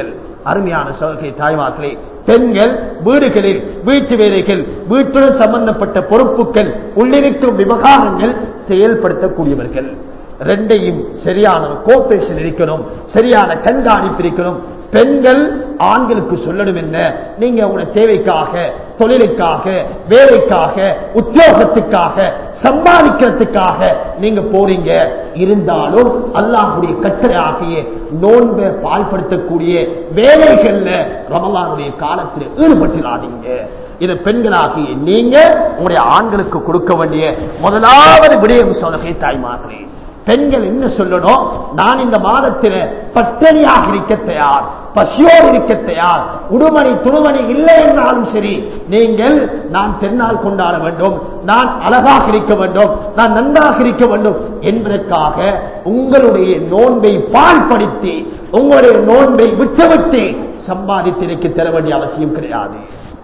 அருமையான சோகை தாய்மார்களே பெண்கள் வீடுகளில் வீட்டு வேலைகள் வீட்டுடன் சம்பந்தப்பட்ட பொறுப்புகள் உள்ளிருக்கும் விவகாரங்கள் செயல்படுத்தக்கூடியவர்கள் ரெண்டையும் சரியான கோஆபரேஷன் இருக்கணும் சரியான கண்காணிப்பு இருக்கணும் பெண்கள் ஆண்களுக்கு சொல்லணும் என்ன நீங்க உங்களோட தேவைக்காக தொழிலுக்காக வேலைக்காக உத்தியோகத்துக்காக சம்பாதிக்கிறதுக்காக நீங்க போறீங்க இருந்தாலும் அல்லாஹுடைய கட்டளை ஆகிய நோன்பை பால்படுத்தக்கூடிய வேலைகள்ல ரமலானுடைய காலத்தில் ஈடுபட்டிடாதீங்க இது பெண்களாகிய நீங்க உங்களுடைய ஆண்களுக்கு கொடுக்க வேண்டிய முதலாவது விடயம் சொல்லுகை தாய்மார்களே பெண்கள் என்ன சொல்லணும் நான் இந்த மாதத்தில் பட்டணியாக இருக்க தயார் பசியோடு இருக்க தயார் உடுமணி துணுமணி இல்லை என்றாலும் சரி நீங்கள் நான் தென்னால் கொண்டாட வேண்டும் நான் அழகாக இருக்க வேண்டும் நான் நன்றாக இருக்க வேண்டும் என்பதற்காக உங்களுடைய நோன்பை பால்படுத்தி உங்களுடைய நோன்பை விட்டுவிட்டு சம்பாதித்து எனக்கு தர வேண்டிய அவசியம் கிடையாது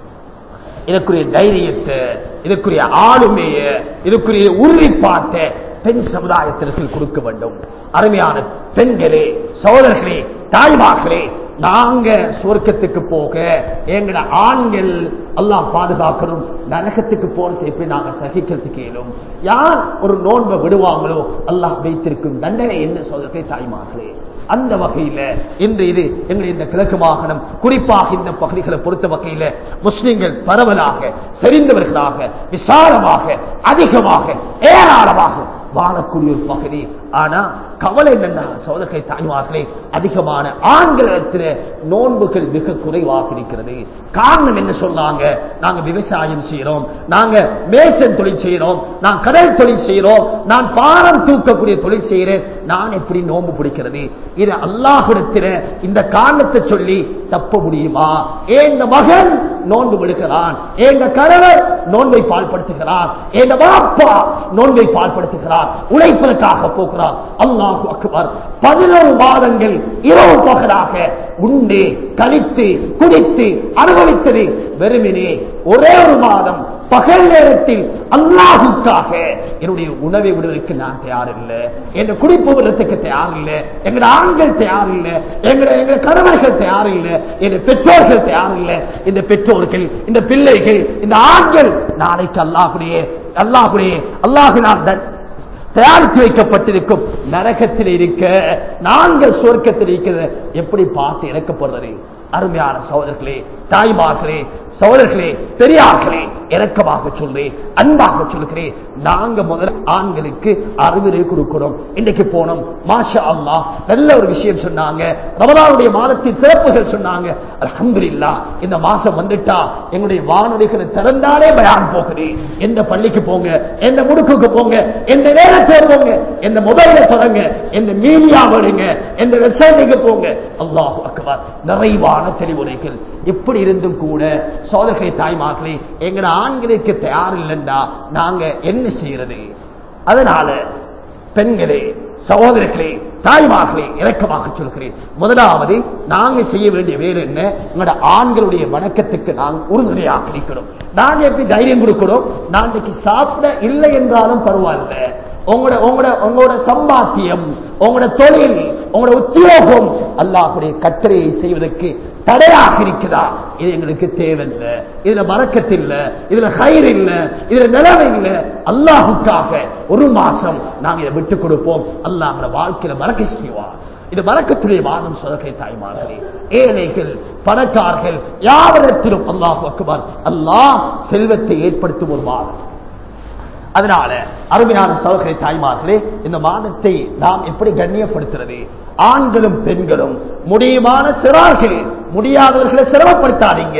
இதற்குரிய தைரியத்தை இதற்குரிய ஆளுமைய இதற்குரிய உறுதிப்பாட்டை பெண் சமுதாயத்திற்கு கொடுக்க வேண்டும் அருமையான பெண்களே சோதர்களே தாய்மார்களே நாங்க சுவர்க்கத்துக்கு போக எங்கட ஆண்கள் எல்லாம் பாதுகாக்கணும் நரகத்துக்கு போறது எப்படி நாங்க சகிக்கிறதுக்கு இயலும் யார் ஒரு நோன்பை விடுவாங்களோ அல்லாஹ் வைத்திருக்கும் தண்டனை என்ன சொல்றதை தாய்மார்களே அந்த வகையில இன்று இது எங்களுடைய இந்த கிழக்கு மாகாணம் குறிப்பாக இந்த பகுதிகளை பொறுத்த வகையில முஸ்லிம்கள் பரவலாக செறிந்தவர்களாக விசாலமாக அதிகமாக ஏராளமாக வாழக்கூடிய ஒரு பகுதி ஆனா கவலை என்னென்ன சோதகை தாய்மார்களே அதிகமான ஆண்களிடத்தில் நோன்புகள் மிக குறைவாக இருக்கிறது காரணம் என்ன சொன்னாங்க நாங்க விவசாயம் செய்யறோம் நாங்க மேசன் தொழில் செய்யறோம் நான் கடல் தொழில் செய்யறோம் நான் பாரம் தூக்கக்கூடிய தொழில் செய்யறேன் நான் எப்படி நோன்பு பிடிக்கிறது இது அல்லாஹிடத்தில இந்த காரணத்தை சொல்லி தப்ப முடியுமா எங்க மகன் நோன்பு விடுக்கிறான் எங்க கணவர் நோன்பை பால்படுத்துகிறார் எங்க பாப்பா நோன்பை பால்படுத்துகிறார் உழைப்பதற்காக போகிறார் அல்லாஹு அக்பர் பதினோரு மாதங்கள் இரவு பகலாக உண்டு கழித்து குடித்து அனுபவித்தது வெறுமினே ஒரே ஒரு மாதம் பகல் நேரத்தில் அல்லாஹுக்காக என்னுடைய உணவை விடுவதற்கு நான் தயார் இல்லை என் குடிப்பு விடுறதுக்கு தயார் இல்லை எங்க ஆண்கள் தயார் இல்லை எங்க எங்க கணவர்கள் தயார் இல்லை என் பெற்றோர்கள் தயார் இல்லை இந்த பெற்றோர்கள் இந்த பிள்ளைகள் இந்த ஆண்கள் நாளைக்கு அல்லாஹுடைய அல்லாஹுடைய அல்லாஹு நான் தயாரித்து வைக்கப்பட்டிருக்கும் நரகத்தில் இருக்க நாங்கள் சுவர்க்கத்தில் இருக்கிறத எப்படி பார்த்து இறக்கப்படுறது அருமையான சகோதரர்களே தாய்மார்களே சகோதரர்களே பெரியார்களே இறக்கமாக சொல்றேன் அன்பாக சொல்கிறேன் நாங்க முதல் ஆண்களுக்கு அறிவுரை கொடுக்கிறோம் இன்னைக்கு போனோம் மாஷா அல்லா நல்ல ஒரு விஷயம் சொன்னாங்க ரமலானுடைய மாதத்தின் சிறப்புகள் சொன்னாங்க அலமதுல்லா இந்த மாசம் வந்துட்டா எங்களுடைய வானொலிகளை திறந்தாலே பயான் போகுது எந்த பள்ளிக்கு போங்க எந்த முடுக்குக்கு போங்க எந்த நேரத்தை போங்க எந்த மொபைல தொடங்க எந்த மீடியா வருங்க எந்த வெப்சைட்டுக்கு போங்க அல்லாஹ் அக்பர் நிறைவான தெளிவுரைகள் எப்படி இருந்தும் கூட சோதகை தாய்மார்களே எங்கட ஆண்களுக்கு தயார் இல்லைண்டா நாங்க என்ன செய்யறது அதனால பெண்களே சகோதரர்களே தாய்மார்களே இறக்கமாக சொல்கிறேன் முதலாவது நாங்க செய்ய வேண்டிய வேலை என்ன உங்களோட ஆண்களுடைய வணக்கத்துக்கு நாங்கள் உறுதுணையாக இருக்கிறோம் நாங்க எப்படி தைரியம் கொடுக்கிறோம் நாளைக்கு சாப்பிட இல்லை என்றாலும் பரவாயில்ல உங்களோட உங்களோட உங்களோட சம்பாத்தியம் உங்களோட தொழில் உங்களோட உத்தியோகம் அல்லாஹுடைய கட்டளையை செய்வதற்கு தடையாக இருக்குதா இது எங்களுக்கு தேவையில்லை இதுல மறக்கத்தில்ல இதுல கயிறு இல்ல இதுல நிலவை இல்ல அல்லாஹுக்காக ஒரு மாசம் நாங்க இதை விட்டுக் கொடுப்போம் அல்லாஹ் வாழ்க்கையில மறக்க செய்வார் இது மறக்கத்துடைய வாதம் சொதக்கை தாய்மார்களே ஏழைகள் பணக்காரர்கள் யாவரத்திலும் அல்லாஹ் அக்பர் அல்லாஹ் செல்வத்தை ஏற்படுத்தும் ஒரு மாதம் அதனால அருமையான சோதனை தாய்மார்களே இந்த மாதத்தை நாம் எப்படி கண்ணியப்படுத்துறது ஆண்களும் பெண்களும் முடியுமான சிறார்கள் முடியாதவர்களை சிரமப்படுத்தாதீங்க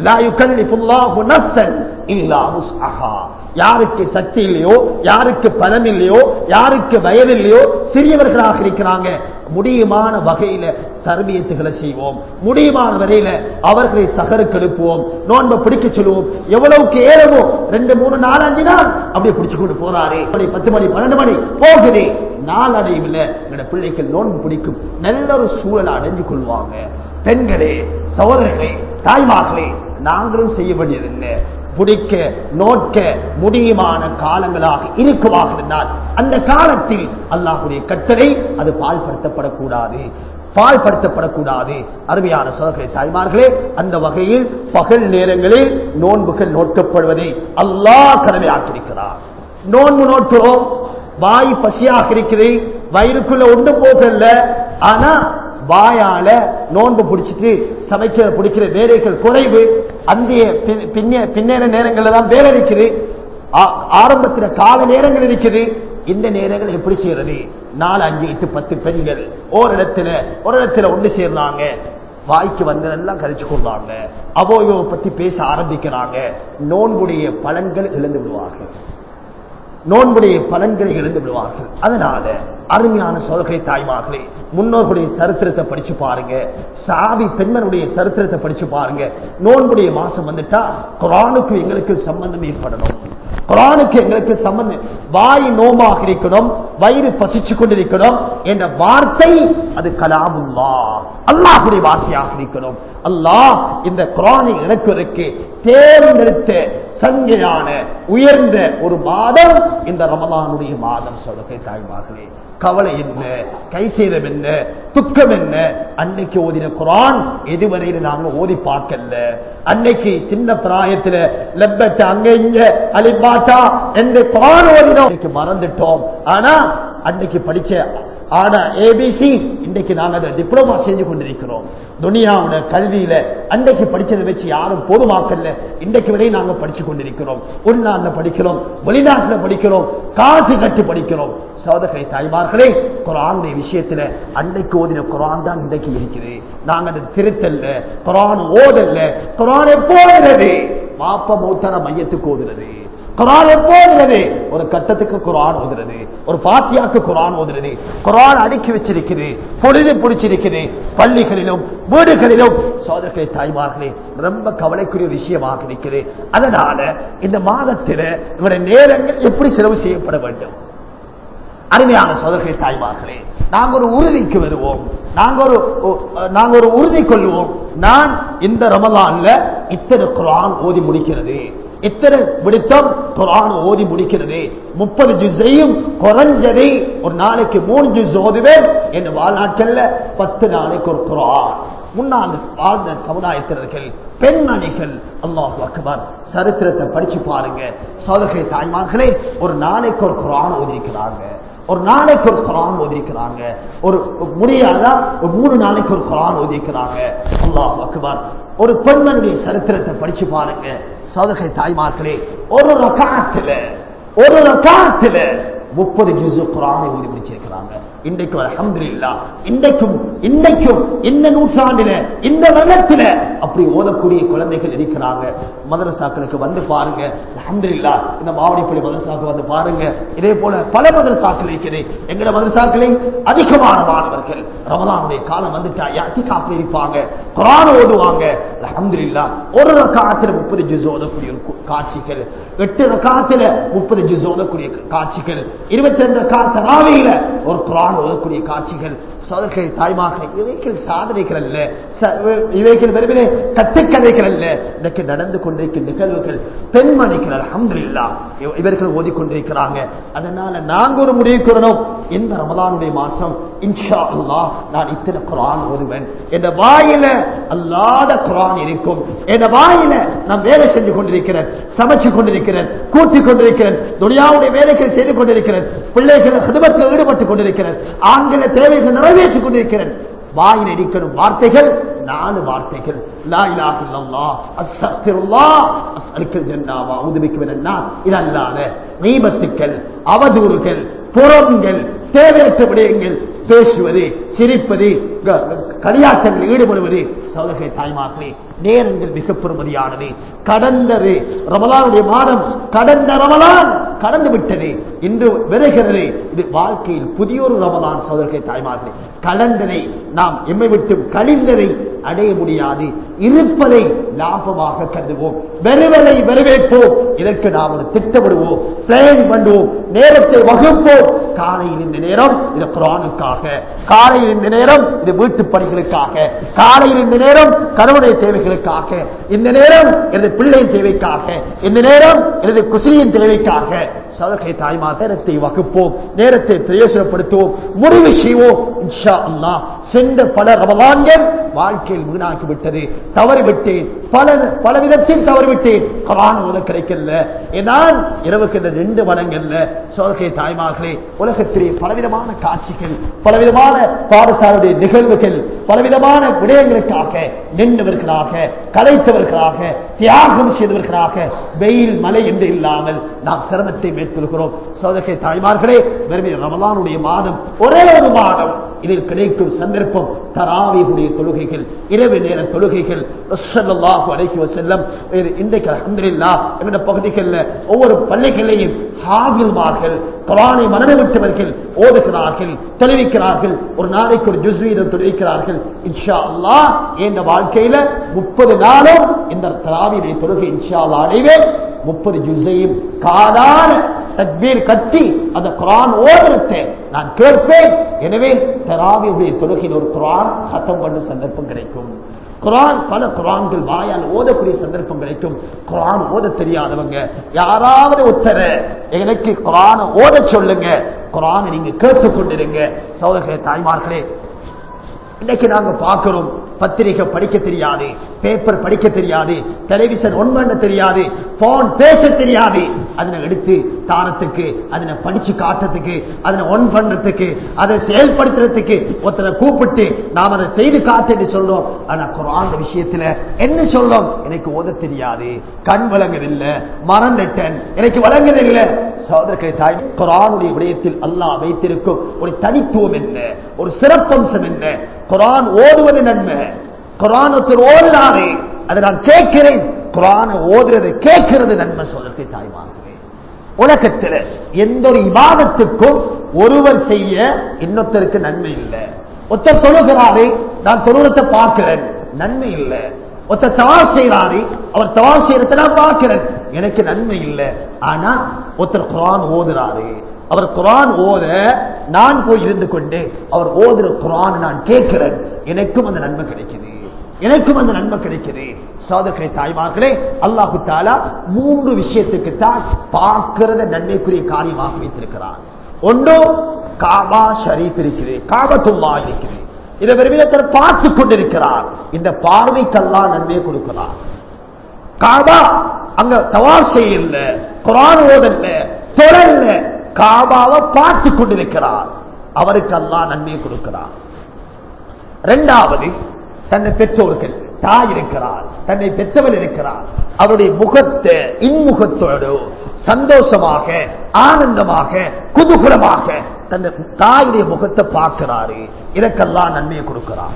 யாருக்கு சக்தி இல்லையோ யாருக்கு பலம் இல்லையோ யாருக்கு வயது இல்லையோ சிறியவர்களாக இருக்கிறாங்க முடியுமான வகையில தர்பியத்துகளை செய்வோம் முடியுமான வரையில அவர்களை சகருக்கு எழுப்புவோம் நோன்பை பிடிக்க சொல்லுவோம் எவ்வளவுக்கு ஏறவோ ரெண்டு மூணு நாலு அஞ்சு நாள் அப்படியே பிடிச்சு கொண்டு போறாரு பத்து மணி பன்னெண்டு மணி போகுது நாள் அடைவில் எங்களோட பிள்ளைகள் நோன்பு பிடிக்கும் நல்ல ஒரு சூழலை அடைஞ்சு கொள்வாங்க பெண்களே சகோதரர்களே தாய்மார்களே நாங்களும் செய்ய வேண்டியது இல்லை பிடிக்க நோட்க முடியுமான காலங்களாக இருக்குமாக இருந்தால் அந்த காலத்தில் அல்லாஹுடைய கட்டளை அது பால்படுத்தப்படக்கூடாது பாழ்படுத்தப்படக்கூடாது அருமையான சோதனை தாய்மார்களே அந்த வகையில் பகல் நேரங்களில் நோன்புகள் நோக்கப்படுவதை அல்லாஹ் கடமையாக்கியிருக்கிறார் நோன்பு நோக்கிறோம் வாய் பசியாக இருக்குது வயிறுக்குள்ள ஒன்று போகல ஆனா வாயால நோன்பு பிடிச்சிட்டு சமைக்கிற பிடிக்கிற வேலைகள் குறைவு அந்த பின்னேற நேரங்கள்ல தான் வேலை இருக்குது ஆ- ஆரம்பத்துல கால நேரங்கள் இருக்குது இந்த நேரங்கள் எப்படி செய்யறது நாலு அஞ்சு எட்டு பத்து பெண்கள் ஓரிடத்துல ஒரு இடத்துல ஒன்று சேர்றாங்க வாய்க்கு வந்ததெல்லாம் கழிச்சு கொள்றாங்க அவோயோவை பத்தி பேச ஆரம்பிக்கிறாங்க நோன்புடைய பலன்கள் இழந்து விடுவார்கள் நோன்புடைய பலன்களை இழந்து விடுவார்கள் அதனால அருமையான சோதகை தாய்மார்களே முன்னோர்களுடைய சரித்திரத்தை படிச்சு பாருங்க சாவி பெண்மனுடைய சரித்திரத்தை படிச்சு பாருங்க நோன்புடைய மாசம் வந்துட்டா குரானுக்கு எங்களுக்கு சம்பந்தம் ஏற்படணும் குரானுக்கு எங்களுக்கு சம்பந்தம் வாய் நோமாக இருக்கணும் வயிறு பசிச்சு கொண்டிருக்கணும் என்ற வார்த்தை அது கலாமுல்லா அல்லாஹுடைய வார்த்தையாக இருக்கணும் அல்லாஹ் இந்த குரானை இறக்குவதற்கு தேர்ந்தெடுத்த சங்கையான உயர்ந்த ஒரு மாதம் இந்த ரமலானுடைய மாதம் சொல்லுகை தாய்மார்களே கவலை என்ன கைசேதம் என்ன துக்கம் என்ன அன்னைக்கு ஓதின குரான் எதுவரையில நாங்க ஓதி பார்க்கல அன்னைக்கு சின்ன பிராயத்துல லெப்பட்ட அங்க இங்க அலிபாட்டா என்று குரான் ஓதினோம் இன்னைக்கு மறந்துட்டோம் ஆனா அன்னைக்கு படிச்ச ஆனா ஏபிசி இன்றைக்கு நாங்க அதை டிப்ளமா செஞ்சு கொண்டிருக்கிறோம் துனியாவோட கல்வியில அன்றைக்கு படிச்சதை வச்சு யாரும் போதுமாக்கல்ல இன்றைக்கு வரை நாங்க படிச்சு கொண்டிருக்கிறோம் உள்நாட்டுல படிக்கிறோம் வெளிநாட்டுல படிக்கிறோம் காசு கட்டி படிக்கிறோம் சோதகை தாய்மார்களே குரானுடைய விஷயத்துல அன்னைக்கு ஓதின குரான் தான் இன்றைக்கு இருக்குது நாங்க அதை திருத்தல்ல குரான் ஓதல்ல குரான் எப்போதுறது மாப்ப மூத்தன மையத்துக்கு ஓதுறது குரான் எப்போதுறது ஒரு கட்டத்துக்கு குரான் ஓதுறது ஒரு பாத்தியாக்கு குரான் ஓதுறது குரான் அடுக்கி வச்சிருக்குது பொழுது பிடிச்சிருக்குது பள்ளிகளிலும் வீடுகளிலும் சோதர்களை தாய்மார்களே ரொம்ப கவலைக்குரிய விஷயமாக இருக்குது அதனால இந்த மாதத்தில் இவருடைய நேரங்கள் எப்படி செலவு செய்யப்பட வேண்டும் அருமையான சோதர்களை தாய்மார்களே நாங்க ஒரு உறுதிக்கு வருவோம் நாங்க ஒரு நாங்க ஒரு உறுதி கொள்வோம் நான் இந்த ரமலான்ல இத்தனை குரான் ஓதி முடிக்கிறது இத்தனை விடுத்தம் குரான் ஓதி முடிக்கிறது முப்பது ஜுஸையும் குறைஞ்சதை ஒரு நாளைக்கு மூணு ஜுஸ் ஓதுவேன் என் வாழ்நாட்கள்ல பத்து நாளைக்கு ஒரு குரான் முன்னாள் வாழ்ந்த சமுதாயத்தினர்கள் பெண்மணிகள் அல்லாஹ் அக்பர் சரித்திரத்தை படிச்சு பாருங்க சோதகை தாய்மார்களே ஒரு நாளைக்கு ஒரு குரான் ஓதிருக்கிறாங்க ஒரு நாளைக்கு ஒரு குரான் ஓதிக்கிறாங்க ஒரு முடியாதா ஒரு மூணு நாளைக்கு ஒரு குரான் ஓதிக்கிறாங்க அல்லாஹ் அக்பர் ஒரு பெண்மனுடைய சரித்திரத்தை படிச்சு பாருங்க சோதகை தாய்மார்களே ஒரு ரகாத்துல ஒரு ரகாத்துல முப்பது ஜூசு குரானை ஓதி முடிச்சிருக்கிறாங்க இன்றைக்கு அலமதுல்லா இன்றைக்கும் இன்றைக்கும் இந்த நூற்றாண்டில இந்த வருடத்துல அப்படி ஓதக்கூடிய குழந்தைகள் இருக்கிறாங்க மதரசாக்களுக்கு வந்து பாருங்க அலமதுல்லா இந்த மாவடிப்பள்ளி மதரசாக்கு வந்து பாருங்க இதே போல பல மதரசாக்கள் இருக்குது எங்கட மதரசாக்களில் அதிகமான மாணவர்கள் ரமதானுடைய காலம் வந்துட்டா யாத்தி காப்பு இருப்பாங்க குரான் ஓதுவாங்க அலமதுல்லா ஒரு ரக்காத்துல முப்பது ஜூஸ் ஓதக்கூடிய ஒரு கு- காட்சிகள் எட்டு ரக்காத்துல முப்பது ஜூஸ் ஓதக்கூடிய காட்சிகள் இருபத்தி ரெண்டு தராவையில ஒரு குரான் ஓதக்கூடிய காட்சிகள் சோதர்கள் தாய்மார்கள் இவைகள் சாதனைகள் அல்ல ச- இவைகள் வெறுமனே கட்டுக்கதைகள் அல்ல இதற்கு நடந்து கொண்டிருக்கும் நிகழ்வுகள் பெண்மணிகள் அல்ஹம்துலில்லா இவ- இவர்கள் ஓதிக்கொண்டிருக்கிறாங்க அதனால நாங்க ஒரு முடிவு கூறணும் இந்த ரமலானுடைய மாசம் இன்ஷா அல்லாஹ் நான் இத்தனை குரான் ஓதுவேன் என் வாயில அல்லாத குரான் இருக்கும் என் வாயில நான் வேலை செஞ்சு கொண்டிருக்கிறேன் சமைச்சு கொண்டிருக்கிறேன் கூட்டிக் கொண்டிருக்கிறேன் துனியாவுடைய வேலைகள் செய்து கொண்டிருக்கிறேன் பிள்ளைகள் ஹிதமத்தில் ஈடுபட்டுக் கொண்டிருக்கிறேன் ஆங்கில தேவைகள் நிறைவேற்றிக் கொண்டிருக்கிறேன் வாயில் இருக்கிற வார்த்தைகள் நாலு வார்த்தைகள் லா இலாஹ இல்லல்லாஹ் அஸ்தக்ஃபிருல்லாஹ் அஸ்அலுக்கல் ஜன்னா வ அஊது பிக்க மினன் நார் இதல்லாத நீபத்துக்கள் அவதூறுகள் புறங்கள் தேவையற்ற விடயங்கள் பேசுவது சிரிப்பது க- க- களியாட்டங்களில் ஈடுபடுவது சோதகை தாய்மார்களே நேரங்கள் மிக பெருமதியானது கடந்தது ரமலானுடைய மாதம் கடந்த ரமலான் கடந்து விட்டது இன்று விரைகிறது இது வாழ்க்கையில் புதிய ஒரு ரமலான் சோதர்கை தாய்மார்களே கலந்ததை நாம் எம்மை விட்டு கழிந்ததை அடைய முடியாது இருப்பதை லாபமாக கருதுவோம் வெறுவதை வரவேற்போம் இதற்கு நாம் ஒரு திட்டமிடுவோம் பிளான் பண்ணுவோம் நேரத்தை வகுப்போம் காலையில் இந்த நேரம் இது குரானுக்காக காலையில் இந்த நேரம் இது வீட்டு பணிகளுக்காக காலையில் இந்த நேரம் கணவனுடைய தேவைகளுக்காக இந்த நேரம் எனது பிள்ளை தேவைக்காக இந்த நேரம் எனது குசியின் தேவைக்காக சதகை தாய்மா நேரத்தை வகுப்போம் நேரத்தை பிரயோசனப்படுத்துவோம் முடிவு செய்வோம் இன்ஷா அல்லாஹ் சென்ற பல ரமலான்கள் வாழ்க்கையில் வீணாக்கி விட்டது தவறிவிட்டேன் பல பல விதத்தில் தவறிவிட்டேன் குரான் உனக்கு கிடைக்கல நான் இரவுக்கு இந்த ரெண்டு வனங்கள்ல சோதகை தாய்மார்களே உலகத்திலே பலவிதமான காட்சிகள் பலவிதமான பாடசாலையுடைய நிகழ்வுகள் பலவிதமான விடயங்களுக்காக நின்றவர்களாக கலைத்தவர்களாக தியாகம் செய்தவர்களாக வெயில் மழை என்று இல்லாமல் நாம் சிரமத்தை மேற்கொள்கிறோம் சோதகை தாய்மார்களே வெறும் ரமலானுடைய மாதம் ஒரே ஒரு மாதம் இதில் கிடைக்கும் சந்தர்ப்பம் தராவியுடைய தொழுகைகள் இரவு நேர தொழுகைகள் ஸல்லல்லாஹு அலைஹி வஸல்லம் இது இன்றைக்கு அல்ஹம்துலில்லாஹ் எங்களுடைய பகுதிகளில் ஒவ்வொரு பள்ளிகளையும் ஹாஃபில்மார்கள் குரானை மனநமிட்டவர்கள் ஓதுகிறார்கள் தெரிவிக்கிறார்கள் ஒரு நாளைக்கு ஒரு ஜுஸ் வீதம் தெரிவிக்கிறார்கள் இன்ஷா அல்லாஹ் என்ற வாழ்க்கையில முப்பது நாளும் இந்த தராவியுடைய தொழுகை இன்ஷா அல்லாஹ் அடைவேன் முப்பது ஜுஸையும் காதான தக்பீர் கட்டி அந்த குரான் ஓதுறத்தை நான் கேட்பேன் எனவே தராவியுடைய தொழுகையில் ஒரு குரான் சத்தம் பண்ண சந்தர்ப்பம் கிடைக்கும் குரான் பல குரான்கள் வாயால் ஓதக்கூடிய சந்தர்ப்பம் கிடைக்கும் குரான் ஓத தெரியாதவங்க யாராவது ஒருத்தர எனக்கு குரான ஓத சொல்லுங்க குரானை நீங்க கேட்டுக்கொண்டிருங்க சோதக தாய்மார்களே இன்னைக்கு நாங்க பார்க்கிறோம் பத்திரிகை படிக்க தெரியாது பேப்பர் படிக்க தெரியாது டெலிவிஷன் ஒன் பண்ண தெரியாது போன் பேச தெரியாது அதனை எடுத்து தாரத்துக்கு அதனை படிச்சு காட்டுறதுக்கு அதனை ஒன் பண்றதுக்கு அதை செயல்படுத்துறதுக்கு ஒருத்தரை கூப்பிட்டு நாம் அதை செய்து காட்டு சொல்றோம் ஆனா குரான் விஷயத்துல என்ன சொல்றோம் எனக்கு ஓத தெரியாது கண் வழங்குதில்லை மறந்துட்டேன் எனக்கு வழங்குதில்லை சோதரக்கை தாய் குரானுடைய விடயத்தில் அல்லாஹ் வைத்திருக்கும் ஒரு தனித்துவம் என்ன ஒரு சிறப்பம்சம் என்ன குரான் ஓதுவது நன்மை குரான் ஒருத்தர் ஓதுறாரு அதை நான் கேட்கிறேன் குரானை ஓதுறது கேட்கிறது நன்மை சோதரக்கை தாய்மார்களே உலகத்தில் எந்த ஒரு இபாதத்துக்கும் ஒருவர் செய்ய இன்னொருத்தருக்கு நன்மை இல்லை ஒருத்தர் தொழுகிறாரு நான் தொழுகிறத்தை பார்க்கிறேன் நன்மை இல்லை ஒருத்தர் தவால் செய்யறாரு அவர் தவால் செய்யறத நான் பார்க்கிறேன் எனக்கு நன்மை இல்லை ஆனா ஒருத்தர் குரான் ஓதுறாரு அவர் குரான் ஓத நான் போய் இருந்து கொண்டு அவர் ஓதுற குரான் நான் கேட்கிறேன் எனக்கும் அந்த நன்மை கிடைக்குது எனக்கும் அந்த நன்மை கிடைக்குது சோதர்களை தாய்மார்களே அல்லாஹு தாலா மூன்று விஷயத்துக்கு தான் பார்க்கிறத நன்மைக்குரிய காரியமாக வைத்திருக்கிறான் ஒன்று காபா ஷரீப் இருக்குது காபத்துல்லா இருக்குது இதை விரைவில் பார்த்து கொண்டிருக்கிறார் இந்த பார்வைக்கெல்லாம் நன்மையை கொடுக்கிறார் காபா அங்க தவால் செய்யல குரான் ஓதல்ல தொடரல காபாவை பார்த்து கொண்டிருக்கிறார் அவருக்கு அல்லா நன்மையை கொடுக்கிறார் இரண்டாவது தன்னை பெற்றோர்கள் தாய் இருக்கிறார் தன்னை பெற்றவள் இருக்கிறார் அவருடைய முகத்தை இன்முகத்தோடு சந்தோஷமாக ஆனந்தமாக குதூகலமாக தன்னை தாயுடைய முகத்தை பார்க்கிறாரு இதற்கெல்லாம் நன்மையை கொடுக்கிறார்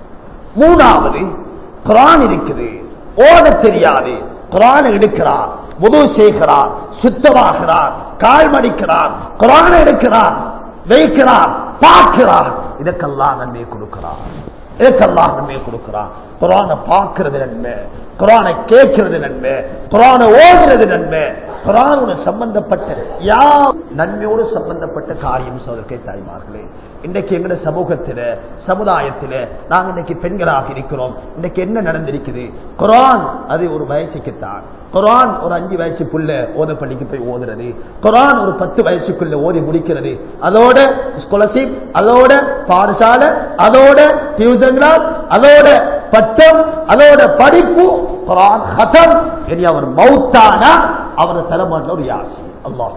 மூணாவது குரான் இருக்குது ஓட தெரியாது குரானை எடுக்கிறார் முது செய்கிறார் சுத்தமாகிறார் கால் மடிக்கிறார் குரானை எடுக்கிறார் வைக்கிறார் பார்க்கிறார் இதற்கெல்லாம் நன்மை கொடுக்கிறார் இதற்கெல்லாம் நன்மை கொடுக்கிறார் குரானை பார்க்கிறது நன்மை குரானை கேட்கிறது நன்மை குரானை ஓடுறது நன்மை குரானோட சம்பந்தப்பட்ட யா நன்மையோடு சம்பந்தப்பட்ட காரியம் சொல்கை தாய்மார்களே இன்றைக்கு எங்கட சமூகத்தில சமுதாயத்தில நாங்க இன்னைக்கு பெண்களாக இருக்கிறோம் இன்னைக்கு என்ன நடந்திருக்குது குரான் அது ஒரு வயசுக்குத்தான் குரான் ஒரு அஞ்சு வயசுக்குள்ள ஓத பள்ளிக்கு போய் ஓதுறது குரான் ஒரு பத்து வயசுக்குள்ள ஓதி முடிக்கிறது அதோட ஸ்காலர்ஷிப் அதோட பாடசாலை அதோட டியூஷன் கிளாஸ் அதோட பட்டம் அதோட படிப்பு குரான் ஹதம் இனி அவர் மௌத்தானா அவரது தலைமாட்டில் ஒரு யாசி அல்லாஹ்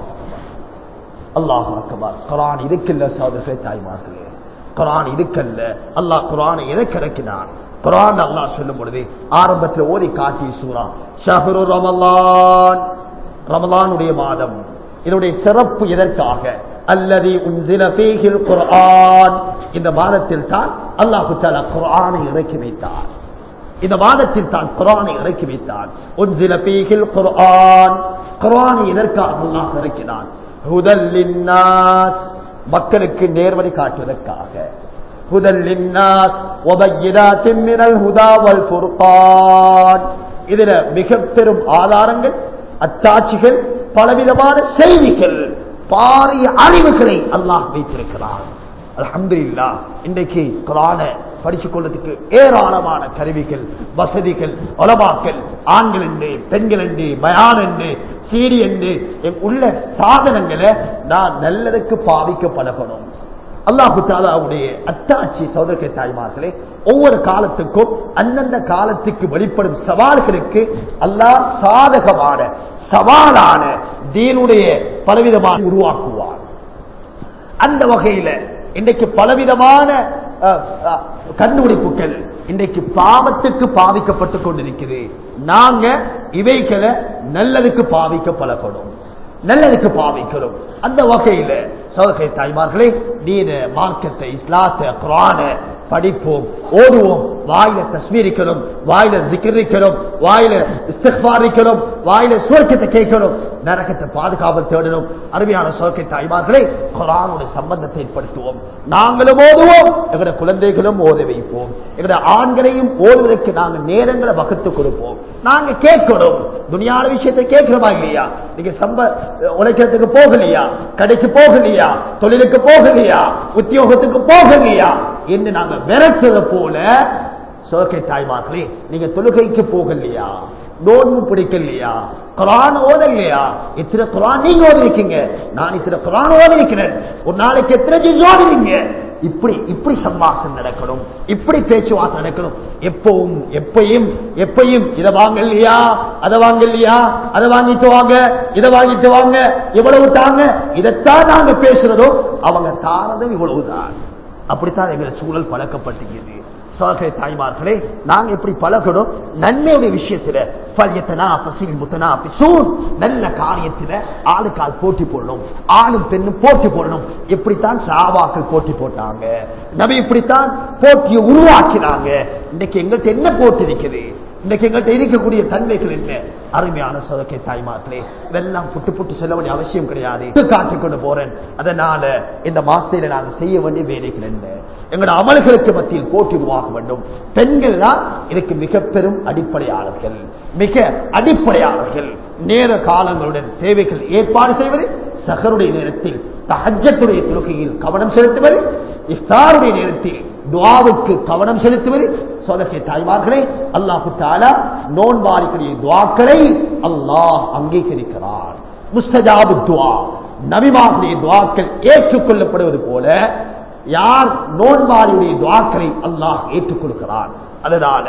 அல்லாஹ் அக்கபார் குரான் இதுக்கில்ல சோதரர்களே தாய்மார்களே குரான் இதுக்கல்ல அல்லாஹ் குரானை எதை கிடைக்கிறான் குரான் அல்லாஹ் சொல்லும் பொழுது ஆரம்பத்தில் ஓதி காட்டி சூறா ஷஹரு ரமலான் ரமலானுடைய மாதம் இதனுடைய சிறப்பு எதற்காக அல்லது உன்சில பீகில் குர்ஆன் இந்த மாதத்தில் தான் அல்லாஹு தாலா குர்ஆனை இறக்கி வைத்தார் இந்த மாதத்தில் தான் குரானை இறக்கி வைத்தான் உன்சில பீகில் குர்ஆன் குர்ஆனை எதற்காக அல்லாஹ் இறக்கினான் ஹுதல்லின்னாஸ் மக்களுக்கு நேர்வழி காட்டுவதற்காக ஹுதல்லின்னாஸ் ஒபையிதாத்தின் மினல் ஹுதா வல் ஃபுர்கான் இதுல மிக பெரும் ஆதாரங்கள் அத்தாட்சிகள் பலவிதமான செய்திகள் பாரிய அறிவுகளை அல்லாஹ் வைத்திருக்கிறான் அலமதுல்லா இன்றைக்கு குரான படிச்சுக் கொள்றதுக்கு ஏராளமான கருவிகள் வசதிகள் உலமாக்கள் ஆண்கள் என்று பெண்கள் என்று பயான் என்று சீடி என்று என் உள்ள சாதனங்களை நான் நல்லதுக்கு பாவிக்க பழகணும் அல்லாஹு தாலாவுடைய அத்தாட்சி சோதரக்கை தாய்மார்களே ஒவ்வொரு காலத்துக்கும் அந்தந்த காலத்துக்கு வெளிப்படும் சவால்களுக்கு அல்லாஹ் சாதகமான சவாலான தீனுடைய பலவிதமான உருவாக்குவார் அந்த வகையில இன்றைக்கு பலவிதமான அஹ், அஹ், கண்டுபிடிப்புகள் இன்றைக்கு பாவத்துக்கு பாவிக்கப்பட்டுக் கொண்டிருக்கிறது நாங்க இவைகளை நல்லதுக்கு பாவிக்க பழகணும் நல்லதுக்கு பாவிக்கணும் அந்த வகையில சோதகை தாய்மார்களே நீன மார்க்கத்தை இஸ்லாத்தை குரான படிப்போம் ஓடுவோம் வாயில தஸ்மீரிக்கணும் வாயில ஜிக்கிரிக்கணும் வாயில இஸ்திஃபாரிக்கணும் வாயில சுவர்க்கத்தை கேட்கணும் நரகத்தை பாதுகாவல் தேடணும் அருமையான சுவர்க்கை தாய்மார்களே குரானுடைய சம்பந்தத்தை ஏற்படுத்துவோம் நாங்களும் ஓதுவோம் எங்களுடைய குழந்தைகளும் ஓத வைப்போம் எங்களுடைய ஆண்களையும் ஓதுவதற்கு நாங்கள் நேரங்களை வகுத்து கொடுப்போம் நாங்க கேட்கணும் துணியான விஷயத்தை கேட்கிறோமா இல்லையா நீங்க சம்ப உழைக்கிறதுக்கு போகலையா கடைக்கு போகலையா தொழிலுக்கு போகலையா உத்தியோகத்துக்கு போகலையா என்று நாங்க விரட்டுறது போல சோகை தாய்மார்களே நீங்க தொழுகைக்கு போகலையா நோன்பு பிடிக்கலையா குரான் ஓதலையா இத்தனை குரான் நீங்க ஓதிருக்கீங்க நான் இத்தனை குரான் ஓதிருக்கிறேன் ஒரு நாளைக்கு எத்தனை ஜூஸ் ஓதுவீங்க இப்படி இப்படி சம்பாஷம் நடக்கணும் இப்படி பேச்சுவார்த்தை நடக்கணும் எப்பவும் எப்பயும் எப்பயும் இதை வாங்கலையா அதை வாங்கலையா அதை வாங்கிட்டு வாங்க இதை வாங்கிட்டு வாங்க இவ்வளவு தாங்க இதைத்தான் நாங்க பேசுறதோ அவங்க தானதும் இவ்வளவுதான் அப்படித்தான் எங்க சூழல் பழக்கப்பட்டிருக்கிறது சோகை தாய்மார்களே நாங்க எப்படி பழகணும் நன்மையுடைய விஷயத்துல பல்யத்தனா பசில் முத்தனா பிசூன் நல்ல காரியத்துல ஆளுக்கால் போட்டி போடணும் ஆணும் பெண்ணும் போட்டி போடணும் எப்படித்தான் சாவாக்கள் போட்டி போட்டாங்க நபி இப்படித்தான் போட்டியை உருவாக்கினாங்க இன்னைக்கு எங்கள்கிட்ட என்ன போட்டி இருக்குது இன்னைக்கு எங்கள்கிட்ட இருக்கக்கூடிய தன்மைகள் என்ன அருமையான சொதக்கை தாய்மார்களே இதெல்லாம் புட்டு புட்டு சொல்ல வேண்டிய அவசியம் கிடையாது காட்டிக் கொண்டு போறேன் அதனால இந்த மாசத்தில நாங்க செய்ய வேண்டிய வேலைகள் என்ன எங்களோட அமல்களுக்கு மத்தியில் போட்டி உருவாக வேண்டும் பெண்கள் தான் இதுக்கு மிக பெரும் அடிப்படையாளர்கள் மிக அடிப்படையாளர்கள் நேர காலங்களுடன் தேவைகள் ஏற்பாடு செய்வது சகருடைய நேரத்தில் தஹஜத்துடைய தொழுகையில் கவனம் செலுத்துவது இஃப்தாருடைய நேரத்தில் துவாவுக்கு கவனம் செலுத்துவது சோதனை தாய்மார்களே அல்லாஹு தாலா நோன்பாரிக்கூடிய துவாக்களை அல்லாஹ் அங்கீகரிக்கிறார் முஸ்தஜாபு துவா நபிமாருடைய துவாக்கள் ஏற்றுக்கொள்ளப்படுவது போல யார் நோன்பாரியுடைய துவாக்களை அல்லாஹ் ஏற்றுக்கொள்கிறார் அதனால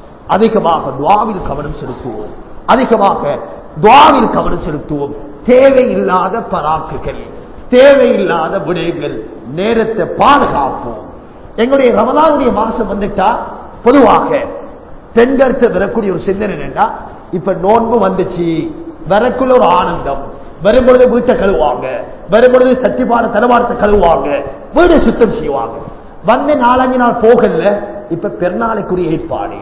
அதிகமாக துவாவில் கவனம் செலுத்துவோம் அதிகமாக துவாவில் கவனம் செலுத்துவோம் தேவையில்லாத பராக்குகள் தேவையில்லாத விடயங்கள் நேரத்தை பாதுகாப்போம் எங்களுடைய ரமலானுடைய மாசம் வந்துட்டா பொதுவாக பெண்களுக்கு வரக்கூடிய ஒரு சிந்தனை என்னன்னா இப்ப நோன்பு வந்துச்சு வரக்குள்ள ஒரு ஆனந்தம் வரும்பொழுது வீட்டை கழுவாங்க வரும்பொழுது சத்தியமான தலைவாரத்தை கழுவாங்க வீடு சுத்தம் செய்வாங்க வந்து நாலஞ்சு நாள் போகல இப்ப பெருநாளைக்குரிய ஏற்பாடு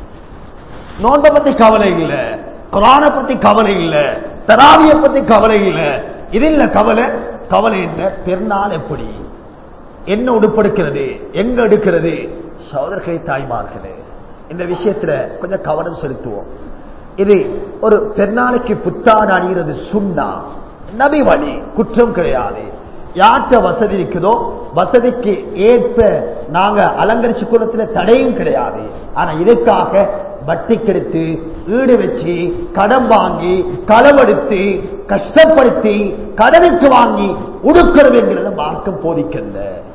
நோன்பை பத்தி கவலை இல்ல குரானை பத்தி கவலை இல்ல தராவிய பத்தி கவலை இல்ல இது இல்ல கவலை கவலை என்ன பெருநாள் எப்படி என்ன உடுப்படுக்கிறது எங்க எடுக்கிறது சோதர்கை தாய்மார்களே இந்த விஷயத்துல கொஞ்சம் கவனம் செலுத்துவோம் இது ஒரு பெருநாளைக்கு புத்தாடு அணிகிறது சுண்ணா நபி வழி குற்றம் கிடையாது யார்கிட்ட வசதி இருக்குதோ வசதிக்கு ஏற்ப நாங்க அலங்கரிச்சு கொள்ளத்துல தடையும் கிடையாது ஆனா இதுக்காக வட்டி கெடுத்து ஈடு வச்சு கடன் வாங்கி களவெடுத்து கஷ்டப்படுத்தி கடனுக்கு வாங்கி உடுக்கிறது என்கிறத மார்க்கம் போதிக்கல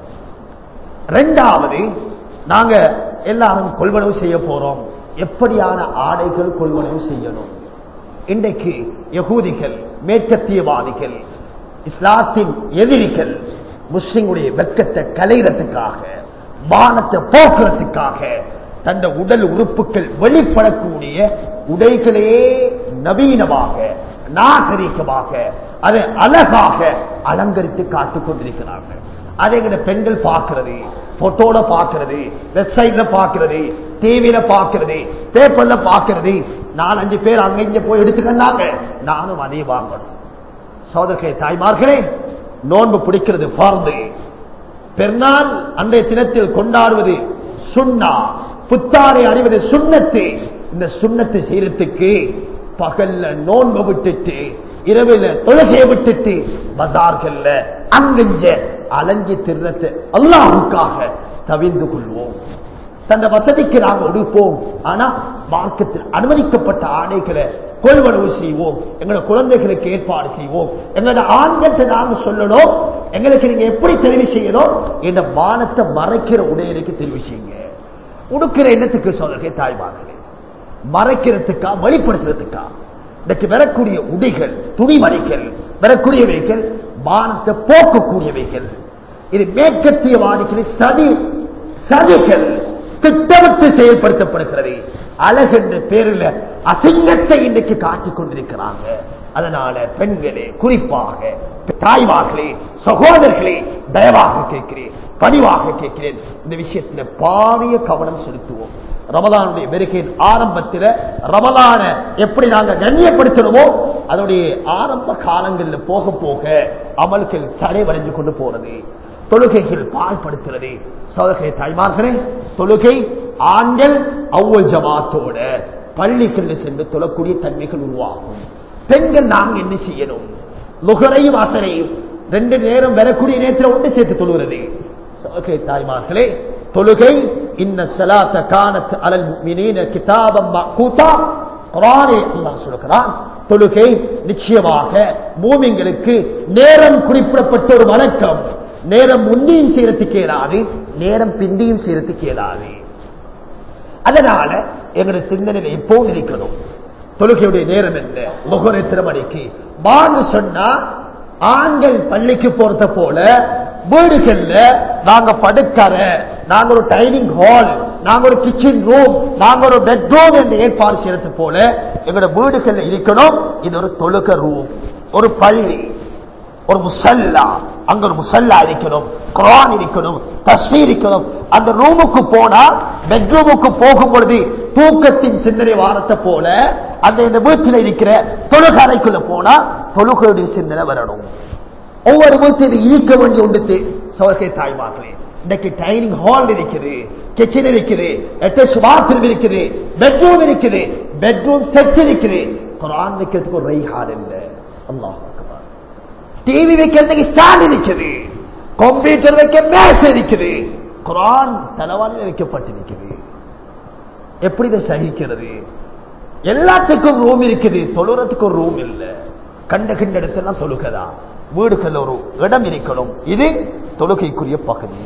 ரெண்டாவது நாங்க எல்லாரும் கொள்வனவு செய்ய போறோம் எப்படியான ஆடைகள் கொள்வனவு செய்யணும் இன்றைக்கு யகூதிகள் மேற்கத்தியவாதிகள் இஸ்லாத்தின் எதிரிகள் முஸ்லிம்களுடைய வெக்கத்தை கலைறதுக்காக மானத்தை போக்குறதுக்காக தந்த உடல் உறுப்புகள் வெளிப்படக்கூடிய உடைகளே நவீனமாக நாகரிகமாக அதை அழகாக அலங்கரித்து காட்டிக் கொண்டிருக்கிறார்கள் அதை எங்க பெண்கள் பார்க்கிறது போட்டோல பார்க்கிறது வெப்சைட்ல பார்க்கிறது டிவியில பார்க்கிறது பேப்பர்ல பார்க்கிறது நாலஞ்சு பேர் அங்க இங்க போய் எடுத்துக்கண்டாங்க நானும் அதே வாங்கணும் சோதர்களே தாய்மார்களே நோன்பு பிடிக்கிறது பார்ந்து பெருநாள் அன்றைய தினத்தில் கொண்டாடுவது சுண்ணா புத்தாரை அணிவது சுண்ணத்து இந்த சுண்ணத்தை செய்யறதுக்கு பகல்ல நோன்பு விட்டுட்டு இரவுல தொழுகையை விட்டுட்டு பஜார்கள்ல அங்கஞ்ச அலஞ்சி திருநத்தை அல்லாஹுக்காக தவிர்ந்து கொள்வோம் தந்த வசதிக்கு நாங்கள் உடுப்போம் ஆனா மார்க்கத்தில் அனுமதிக்கப்பட்ட ஆடைகளை கொள்வனவு செய்வோம் எங்களோட குழந்தைகளுக்கு ஏற்பாடு செய்வோம் எங்களோட ஆண்கள்ட்ட நாங்க சொல்லணும் எங்களுக்கு நீங்க எப்படி தெரிவு செய்யணும் இந்த மானத்தை மறைக்கிற உடையனுக்கு தெரிவு செய்யுங்க உடுக்கிற எண்ணத்துக்கு சொல்றே தாய்மார்களே மறைக்கிறதுக்கா வெளிப்படுத்துறதுக்கா இன்னைக்கு வரக்கூடிய உடைகள் துணிமணிகள் வரக்கூடியவைகள் மானத்தை போக்கக்கூடியவைகள் இது மேற்கத்திய வாடிக்கையில் சதி சதிகள் திட்டமிட்டு செயல்படுத்தப்படுகிறது அழகென்ற பேரில் அசிங்கத்தை இன்றைக்கு காட்டிக் கொண்டிருக்கிறாங்க அதனால பெண்களே குறிப்பாக தாய்மார்களே சகோதரர்களே தயவாக கேட்கிறேன் பணிவாக கேட்கிறேன் இந்த விஷயத்துல பாரிய கவனம் செலுத்துவோம் ரமதானுடைய பெருக்கையின் ஆரம்பத்தில் ரமதான எப்படி நாங்க கண்ணியப்படுத்தணுமோ அதனுடைய ஆரம்ப காலங்களில் போக போக அமல்கள் தடைவடைஞ்சு கொண்டு போறது தொழுகைகள் பால்படுத்துறது சோதகை தாய்மார்களே தொழுகை ஆண்கள் அவ்வளவு ஜமாத்தோட பள்ளிகள் சென்று தொழக்கூடிய தன்மைகள் உருவாகும் பெண்கள் நாங்க என்ன செய்யணும் லுகரையும் அசரையும் ரெண்டு நேரம் வரக்கூடிய நேரத்தில் ஒன்று சேர்த்து தொழுகிறது சோதகை தாய்மார்களே தொழுகை இன்ன சலாத்த காணத் அலல் முஃமினீன கிதாபம் மக்கூதா குர்ஆனே அல்லாஹ் சொல்கிறான் தொழுகை நிச்சயமாக மூமிங்களுக்கு நேரம் குறிப்பிடப்பட்ட ஒரு வணக்கம் நேரம் முந்தியும் செய்யறதுக்கு இயலாது நேரம் பிந்தியும் செய்யறதுக்கு இயலாது அதனால எங்களுடைய சிந்தனையில எப்பவும் இருக்கணும் தொழுகையுடைய நேரம் என்ன முகர் எத்தனை மணிக்கு வாங்க சொன்னா ஆண்கள் பள்ளிக்கு போறத போல வீடுகள்ல நாங்க படுக்கற நாங்க ஒரு டைனிங் ஹால் நாங்க ஒரு கிச்சன் ரூம் நாங்க ஒரு பெட்ரூம் என்று ஏற்பாடு செய்யறது போல எங்களோட வீடுகள்ல இருக்கணும் இது ஒரு தொழுக ரூம் ஒரு பள்ளி ஒரு முசல்லா அங்க ஒரு முசல்லா இருக்கணும் குரான் இருக்கணும் தஸ்மீர் இருக்கணும் அந்த ரூமுக்கு போனா பெட்ரூமுக்கு போகும் பொழுது தூக்கத்தின் சிந்தனை வாரத்தை போல அந்த இந்த வீட்டில் இருக்கிற தொழுக அறைக்குள்ள போனா தொழுகையுடைய சிந்தனை வரணும் ஒவ்வொரு வீட்டில் இருக்க வேண்டிய ஒன்று சோகை தாய்மார்களே இன்னைக்கு டைனிங் ஹால் இருக்குது கிச்சன் இருக்குது அட்டாச் பாத்ரூம் இருக்குது பெட்ரூம் இருக்குது பெட்ரூம் செட் இருக்குது குரான் வைக்கிறதுக்கு ஒரு ரைஹால் இல்லை அல்லாஹ் அக்பர். டிவி வைக்கிறதுக்கு ஸ்டாண்ட் இருக்குது கம்ப்யூட்டர் வைக்க மேச இருக்குது குரான் தலைவாணியில் வைக்கப்பட்டிருக்குது எப்படி இதை சகிக்கிறது எல்லாத்துக்கும் ரூம் இருக்குது தொழுறதுக்கு ஒரு ரூம் இல்ல கண்ட கண்ட இடத்தெல்லாம் தொழுகதான் வீடுகள் ஒரு இடம் இருக்கணும் இது தொழுகைக்குரிய பகுதி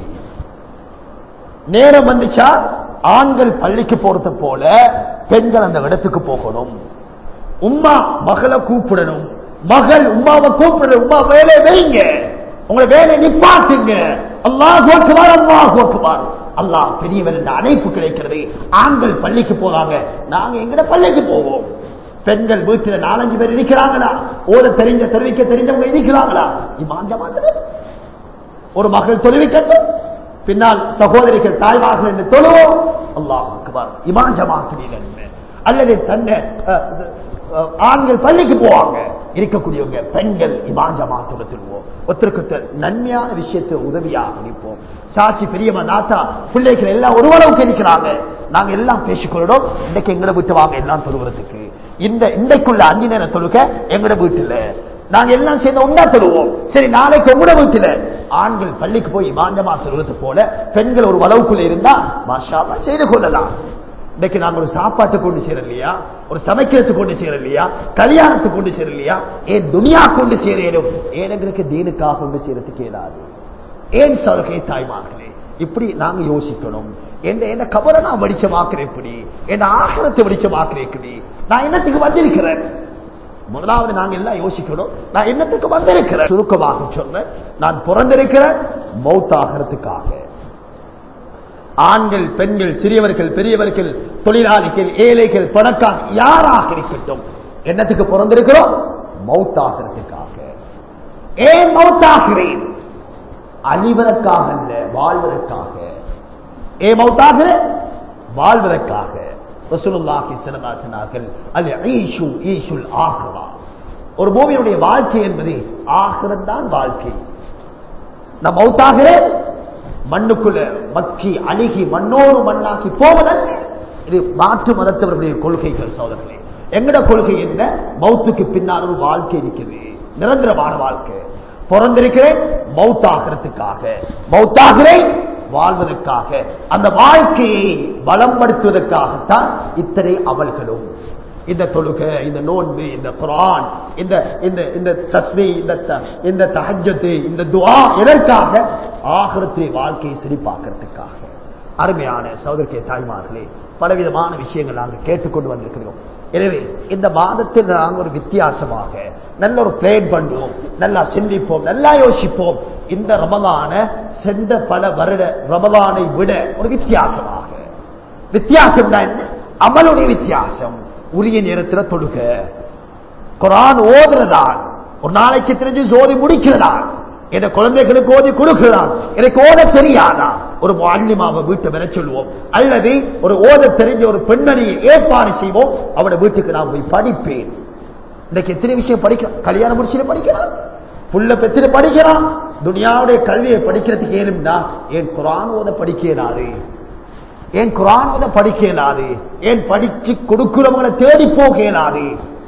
நேரம் வந்துச்சா ஆண்கள் பள்ளிக்கு போறது போல பெண்கள் அந்த இடத்துக்கு போகணும் உம்மா மகளை கூப்பிடணும் மகள் உமாவை கூப்பிடணும் உமா வேலை வைங்க உங்களை வேலை நிப்பாட்டுங்க அல்லாஹ் ஓட்டுவார் அல்லாஹ் ஓட்டுவார் அல்லாஹ் பெரியவர் என்ற அழைப்பு கிடைக்கிறது ஆண்கள் பள்ளிக்கு போறாங்க நாங்க எங்கட பள்ளிக்கு போவோம் பெண்கள் வீட்டுல நாலஞ்சு பேர் இருக்கிறாங்களா ஓத தெரிஞ்ச தெரிவிக்க தெரிஞ்சவங்க இருக்கிறாங்களா இமாஞ்ச மாத்திரம் ஒரு மகள் தொழுவிக்கட்டும் பின்னால் சகோதரிகள் தாய்மார்கள் என்று தொழுவோம் அல்லாஹ் அக்பர் இமான் ஜமாத்துடைய நன்மை அல்லது தன்னை அஹ், அஹ், ஆண்கள் பள்ளிக்கு போவாங்க இருக்கக்கூடியவங்க பெண்கள் இமான் ஜமாத்தோட திருவோம் ஒருத்தருக்கு நன்மையான விஷயத்தை உதவியாக நிற்போம் சாட்சி பெரியவன் நாத்தா பிள்ளைகள் எல்லாம் ஒரு அளவுக்கு இருக்கிறாங்க நாங்க எல்லாம் பேசிக்கொள்ளணும் இன்னைக்கு எங்களை விட்டு வாங்க எல்லாம் தொழுகிறதுக்கு இந்த இன்றைக்குள்ள அஞ்சு நேரம் தொழுக எங்கட வீட்டுல நாங்க எல்லாம் சேர்ந்து ஒன்றா தொழுவோம் சரி நாளைக்கு உங்களோட வீட்டுல ஆண்கள் பள்ளிக்கு போய் மாஞ்சமா சொல்றது போல பெண்கள் ஒரு அளவுக்குள்ள இருந்தா மாஷா அல்லாஹ் செய்து கொள்ளலாம் இன்னைக்கு நாங்க ஒரு சாப்பாட்டு கொண்டு சேர இல்லையா ஒரு சமைக்கிறதுக்கு கொண்டு சேர இல்லையா கல்யாணத்துக்கு கொண்டு சேர இல்லையா ஏன் துனியா கொண்டு சேரணும் ஏன் எங்களுக்கு தீனுக்காக கொண்டு சேரத்துக்கு இயலாது ஏன் சலுகை தாய்மார்களே இப்படி நாங்க யோசிக்கணும் என்ன என்ன கபரை நான் வடிச்சமாக்குறேன் இப்படி என்ன ஆகரத்தை வடிச்சமாக்குறேன் இப்படி நான் என்னத்துக்கு வந்திருக்கிறேன் முதலாவது நாங்க எல்லாம் யோசிக்கணும் நான் என்னத்துக்கு வந்திருக்கிறேன் சுருக்கமாக சொன்ன நான் பிறந்திருக்கிறேன் மௌத்தாகிறதுக்காக ஆண்கள் பெண்கள் சிறியவர்கள் பெரியவர்கள் தொழிலாளிகள் ஏழைகள் பணக்கார யாராக இருக்கட்டும் என்னத்துக்கு பிறந்திருக்கிறோம் மௌத்தாகிறதுக்காக ஏன் மௌத்தாகிறேன் அழிவதற்காக அல்ல வாழ்வதற்காக ஏ மௌத்தாகிறேன் வாழ்வதற்காக ரசூலுல்லாஹி ஸல்லல்லாஹு அலைஹி சொன்னார்கள் அல் ஈஷு ஈஷுல் ஆஹிரா ஒரு பூமியுடைய வாழ்க்கை என்பது ஆகிரம் தான் வாழ்க்கை நான் மௌத்தாகிறேன் மண்ணுக்குள்ள மக்கி அழுகி மண்ணோடு மண்ணாக்கி போவதல்ல இது மாற்று மதத்தவர்களுடைய கொள்கைகள் சோதர்களே எங்கட கொள்கை என்ன மௌத்துக்கு பின்னால் ஒரு வாழ்க்கை இருக்குது நிரந்தரமான வாழ்க்கை பிறந்திருக்கிறேன் மௌத்தாகிறதுக்காக மௌத்தாகிறேன் வாழ்வதற்காக அந்த வாழ்க்கையை பலப்படுத்துவதற்காகத்தான் இத்தனை அமல்களும் இந்த தொழுகை இந்த நோன்பு இந்த குரான் இந்த இந்த இந்த தஸ்மி இந்த த- இந்த தஹஜத்து இந்த துஆ எதற்காக ஆகிரத்தை வாழ்க்கையை சிரிப்பாக்கிறதுக்காக அருமையான சகோதரக்கே தாய்மார்களே பலவிதமான விஷயங்கள் நாங்கள் கேட்டுக்கொண்டு வந்திருக்கிறோம் எனவே இந்த மாதத்தில் நாங்கள் ஒரு வித்தியாசமாக நல்ல ஒரு பிளேன் பண்ணுவோம் நல்லா சிந்திப்போம் நல்லா யோசிப்போம் இந்த ரமதான சென்ற பல வருட ரமதானை விட ஒரு வித்தியாசமாக வித்தியாசம் தான் என்ன அமலுடைய வித்தியாசம் உரிய நேரத்தில் தொழுக குரான் ஓதுறதான் ஒரு நாளைக்கு தெரிஞ்சு ஜோதி முடிக்கிறதான் என் குழந்தைகளுக்கு ஓதி கொடுக்கிறான் எனக்கு ஓத தெரியாதா ஒரு மாலிமாவை வீட்டை வர சொல்லுவோம் அல்லது ஒரு ஓத தெரிஞ்ச ஒரு பெண்மணியை ஏற்பாடு செய்வோம் அவட வீட்டுக்கு நான் போய் படிப்பேன் இன்னைக்கு எத்தனை விஷயம் படிக்கலாம் கல்யாணம் முடிச்சுட்டு படிக்கிறான் புள்ள பெத்திர படிக்கிறான் துனியாவுடைய கல்வியை படிக்கிறதுக்கு ஏனும்னா என் குரான் ஓத படிக்கிறாரு ஏன் குரான் ஓத படிக்கலாது ஏன் படிச்சு கொடுக்கிறவங்களை தேடி போகலாது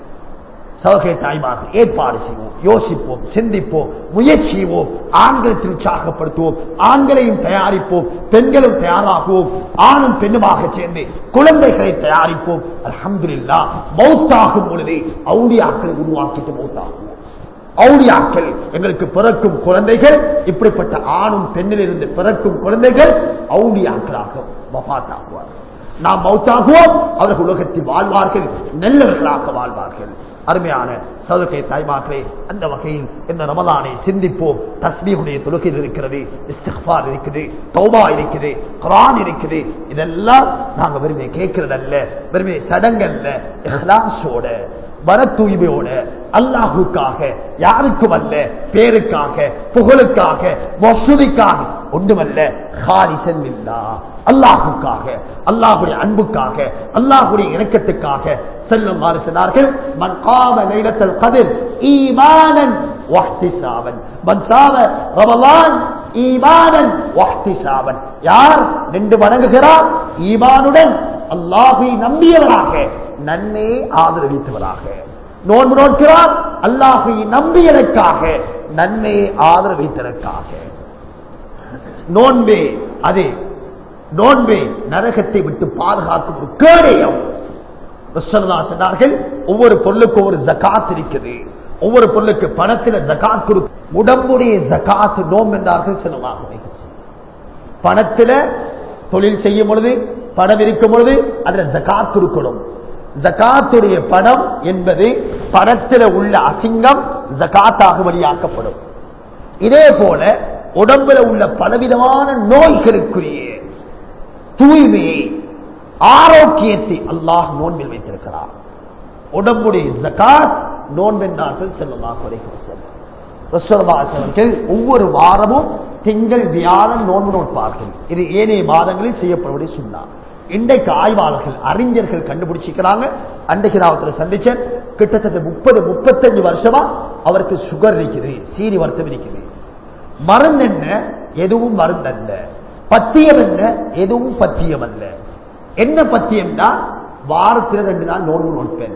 சௌகை தாய்மார்கள் ஏற்பாடு செய்வோம் யோசிப்போம் சிந்திப்போம் முயற்சிவோம் ஆண்களுக்கு உற்சாகப்படுத்துவோம் ஆண்களையும் தயாரிப்போம் பெண்களும் தயாராகுவோம் ஆணும் பெண்ணுமாக சேர்ந்து குழந்தைகளை தயாரிப்போம் அல்ஹம்துலில்லா மௌத்தாகும் பொழுது அவுளியாக்களை உருவாக்கிட்டு மௌத்தாகுவோம் அவுளியாக்கள் எங்களுக்கு பிறக்கும் குழந்தைகள் இப்படிப்பட்ட ஆணும் பெண்ணில் இருந்து பிறக்கும் குழந்தைகள் அவுளியாக்களாக வபாத்தாகுவார்கள் நாம் மௌத்தாகுவோம் அவர்கள் உலகத்தில் வாழ்வார்கள் நல்லவர்களாக வாழ்வார்கள் அருமையான சதுக்கை தாய்மார்களே அந்த வகையில் இந்த ரமலானை சிந்திப்போம் தஸ்மீகுடைய தொழுகையில் இருக்கிறது இஸ்திஃபார் இருக்குது தௌபா இருக்குது குரான் இருக்குது இதெல்லாம் நாங்க விரும்பி கேட்கிறதல்ல விரும்பி சடங்கல்ல இஹ்லாஸோட மன தூய்மையோட அல்லாஹுக்காக யாருக்கும் அல்ல பேருக்காக புகழுக்காக மசூதிக்காக ஒன்றுமல்ல ஹாரிசன் இல்லா அல்லாஹுக்காக அல்லாஹுடைய அன்புக்காக அல்லாஹுடைய இணக்கத்துக்காக செல்லும் சொன்னார்கள் மன் காம லைலத்தல் கதிர் ஈமானன் வஹ்திசாவன் மன் சாவ ரமலான் ஈமானன் வஹ்திசாவன் யார் நின்று வணங்குகிறார் ஈமானுடன் அல்லாஹை நம்பியவராக நன்மையை ஆதரவித்தவராக நோன்பு நோக்கிறார் அல்லாஹை நம்பியதற்காக நன்மையை ஆதரவித்ததற்காக நோன்பே அது நோன்பே நரகத்தை விட்டு பாதுகாக்கும் ஒரு கேடயம் ரசூலுல்லாஹ் சொன்னார்கள் ஒவ்வொரு பொருளுக்கும் ஒரு ஜகாத் இருக்குது ஒவ்வொரு பொருளுக்கு பணத்தில் ஜகாத் கொடு உடம்புடைய ஜகாத் நோம்பு என்றார்கள் சொல்லலாம் பணத்தில் தொழில் செய்யும் பொழுது பணம் இருக்கும் பொழுது அதுல ஜகாத் கொடுக்கணும் ஜகாத்துடைய பணம் என்பது பணத்தில் உள்ள அசிங்கம் ஜகாத்தாக வழியாக்கப்படும் இதே போல உடம்புல உள்ள பலவிதமான நோய்களுக்குரிய தூய்மையை ஆரோக்கியத்தை அல்லாஹ் நோன்பில் வைத்திருக்கிறார் உடம்புடைய ஜகாத் நோன்பென்றார்கள் செல்லமாக அவர்கள் ஒவ்வொரு வாரமும் திங்கள் வியாழன் நோன்பு நோட்பார்கள் இது ஏனைய மாதங்களில் செய்யப்படுவதை சொன்னார் இன்றைக்கு ஆய்வாளர்கள் அறிஞர்கள் கண்டுபிடிச்சிக்கிறாங்க அன்றைக்கு நான் ஒருத்தரை சந்திச்சேன் கிட்டத்தட்ட முப்பது முப்பத்தஞ்சு வருஷமா அவருக்கு சுகர் இருக்குது சீனி வருத்தம் இருக்குது மருந்து என்ன எதுவும் மருந்து அல்ல பத்தியம் என்ன எதுவும் பத்தியம் அல்ல என்ன பத்தியம்னா வாரத்தில் ரெண்டு நாள் நோன்பு நோட்பேன்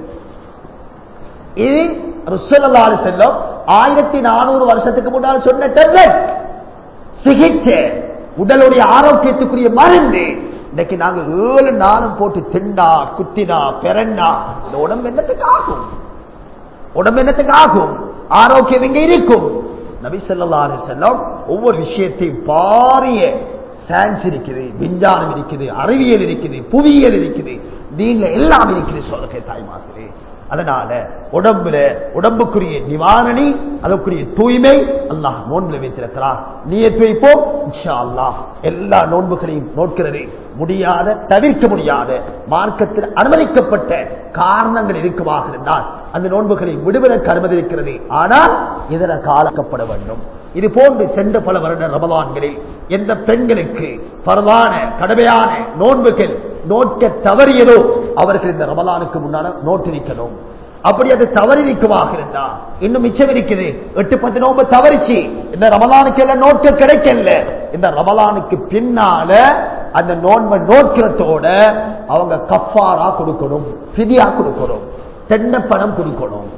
இது ருசலாறு செல்லும் ஆயிரத்தி நானூறு வருஷத்துக்கு முன்னால் சொன்ன டெப்லெட் சிகிச்சை உடலுடைய ஆரோக்கியத்துக்குரிய மருந்து இன்னைக்கு நாங்க ஏழு நாளும் போட்டு தின்னா குத்தினா பெறன்னா இந்த உடம்பு என்னத்துக்கு ஆகும் உடம்பு என்னத்துக்கு ஆகும் ஆரோக்கியம் எங்க இருக்கும் நபி ஸல்லல்லாஹு செல்லம் ஒவ்வொரு விஷயத்தையும் பாரிய சயின்ஸ் இருக்குது விஞ்ஞானம் இருக்குது அறிவியல் இருக்குது புவியியல் இருக்குது நீங்க எல்லாம் இருக்குது சொல்லுங்க தாய்மார்களே அதனால உடம்புல உடம்புக்குரிய நிவாரணி அதற்குரிய தூய்மை அல்லாஹ் நோன்புல வைத்திருக்கிறார் நீயத்து வைப்போம் இன்ஷா அல்லாஹ் எல்லா நோன்புகளையும் நோக்கிறது முடியாத தவிர்க்க முடியாத மார்க்கத்தில் அனுமதிக்கப்பட்ட காரணங்கள் இருக்குமாக இருந்தால் அந்த நோன்புகளை விடுவதற்கு அனுமதி இருக்கிறது ஆனால் இதர காலக்கப்பட வேண்டும் இது போன்று சென்ற பல வருட ரமலான்களில் எந்த பெண்களுக்கு பரவான கடமையான நோன்புகள் நோக்க தவறியதோ அவர்கள் இந்த ரமலானுக்கு முன்னால நோட்டிருக்கணும் அப்படி அது தவறிக்குமாக இருந்தா இன்னும் மிச்சம் இருக்குது எட்டு பத்து நோம்பு தவறிச்சு இந்த ரமலானுக்கு எல்லாம் நோக்க கிடைக்கல இந்த ரமலானுக்கு பின்னால அந்த நோன்பை நோக்கிறதோட அவங்க கஃபாரா கொடுக்கணும் பிதியா கொடுக்கணும் தென்ன பணம் கொடுக்கணும்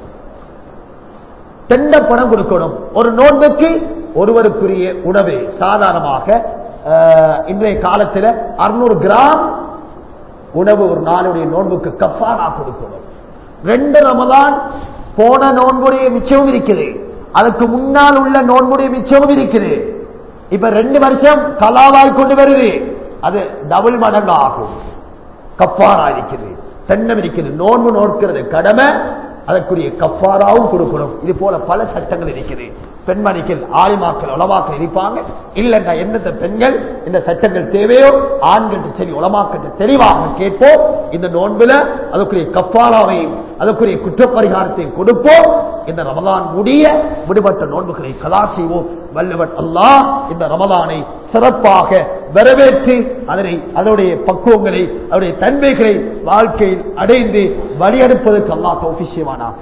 தென்ன பணம் கொடுக்கணும் ஒரு நோன்புக்கு ஒருவருக்குரிய உணவு சாதாரணமாக அஹ், இன்றைய காலத்தில் அறுநூறு கிராம் உணவு ஒரு நாளுடைய நோன்புக்கு கஃபாரா கொடுக்கணும் ரெண்டு ரமதான் போன நோன்புடைய மிச்சமும் இருக்குது அதுக்கு முன்னால் உள்ள நோன்புடைய மிச்சமும் இருக்குது இப்ப ரெண்டு வருஷம் கலாவாய் கொண்டு வருது அது டபுள் மடங்கு ஆகும் கப்பாரா இருக்குது தென்னம் இருக்குது நோன்பு நோக்கிறது கடமை அதற்குரிய கப்பாராவும் கொடுக்கணும் இது போல பல சட்டங்கள் இருக்குது பெண்மணிகள் ஆலிமாக்கள் உளமாக்கள் இருப்பாங்க இல்லைன்னா எந்தெந்த பெண்கள் இந்த சட்டங்கள் தேவையோ ஆண்கள் சரி உளமாக்கிட்ட தெளிவாக கேட்போம் இந்த நோன்புல அதுக்குரிய கப்பாராவையும் அதுக்குரிய குற்றப்பரிகாரத்தையும் கொடுப்போம் இந்த ரமதான் முடிய விடுபட்ட நோன்புகளை கலா செய்வோம் வல்லவன் அல்லாஹ் இந்த ரமதானை சிறப்பாக வரவேற்று அதனை அதனுடைய பக்குவங்களை அதனுடைய தன்மைகளை வாழ்க்கையில் அடைந்து வழியெடுப்பதற்கு அல்லாஹ் தௌஃபி செய்வானாக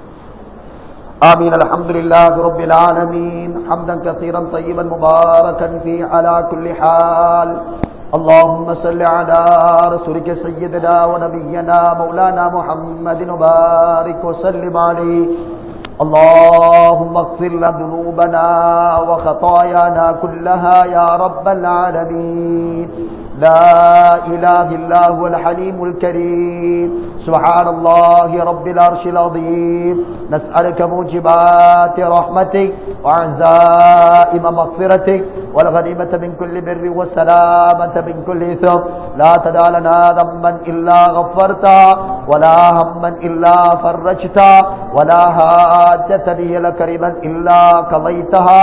آمين الحمد لله رب العالمين حمدا كثيرا طيبا مباركا فيه على كل حال اللهم صل على رسولك سيدنا ونبينا مولانا محمد وبارك وسلم عليه اللهم اغفر لنا ذنوبنا وخطايانا كلها يا رب العالمين لا إله إلا هو الحليم الكريم سبحان الله رب العرش العظيم نسألك موجبات رحمتك وعزائم مغفرتك والغنيمة من كل بر والسلامة من كل إثم لا تدع لنا ذنبا إلا غفرته ولا هما إلا فرجته ولا حاجة لي لك ربا إلا قضيتها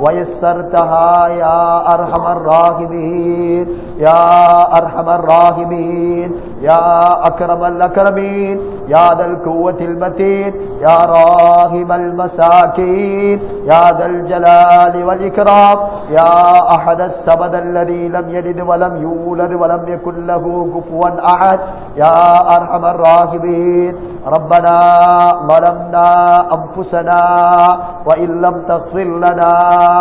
ويسرتها يا أرحم الراحمين يا أرحم الراحمين يا أكرم الأكرمين يا ذا القوة المتين يا راحم المساكين يا ذا الجلال والإكرام يا أحد السبد الذي لم يلد ولم يولد ولم يكن له كفوا أحد يا أرحم الراحمين ربنا ظلمنا أنفسنا وإن لم تغفر لنا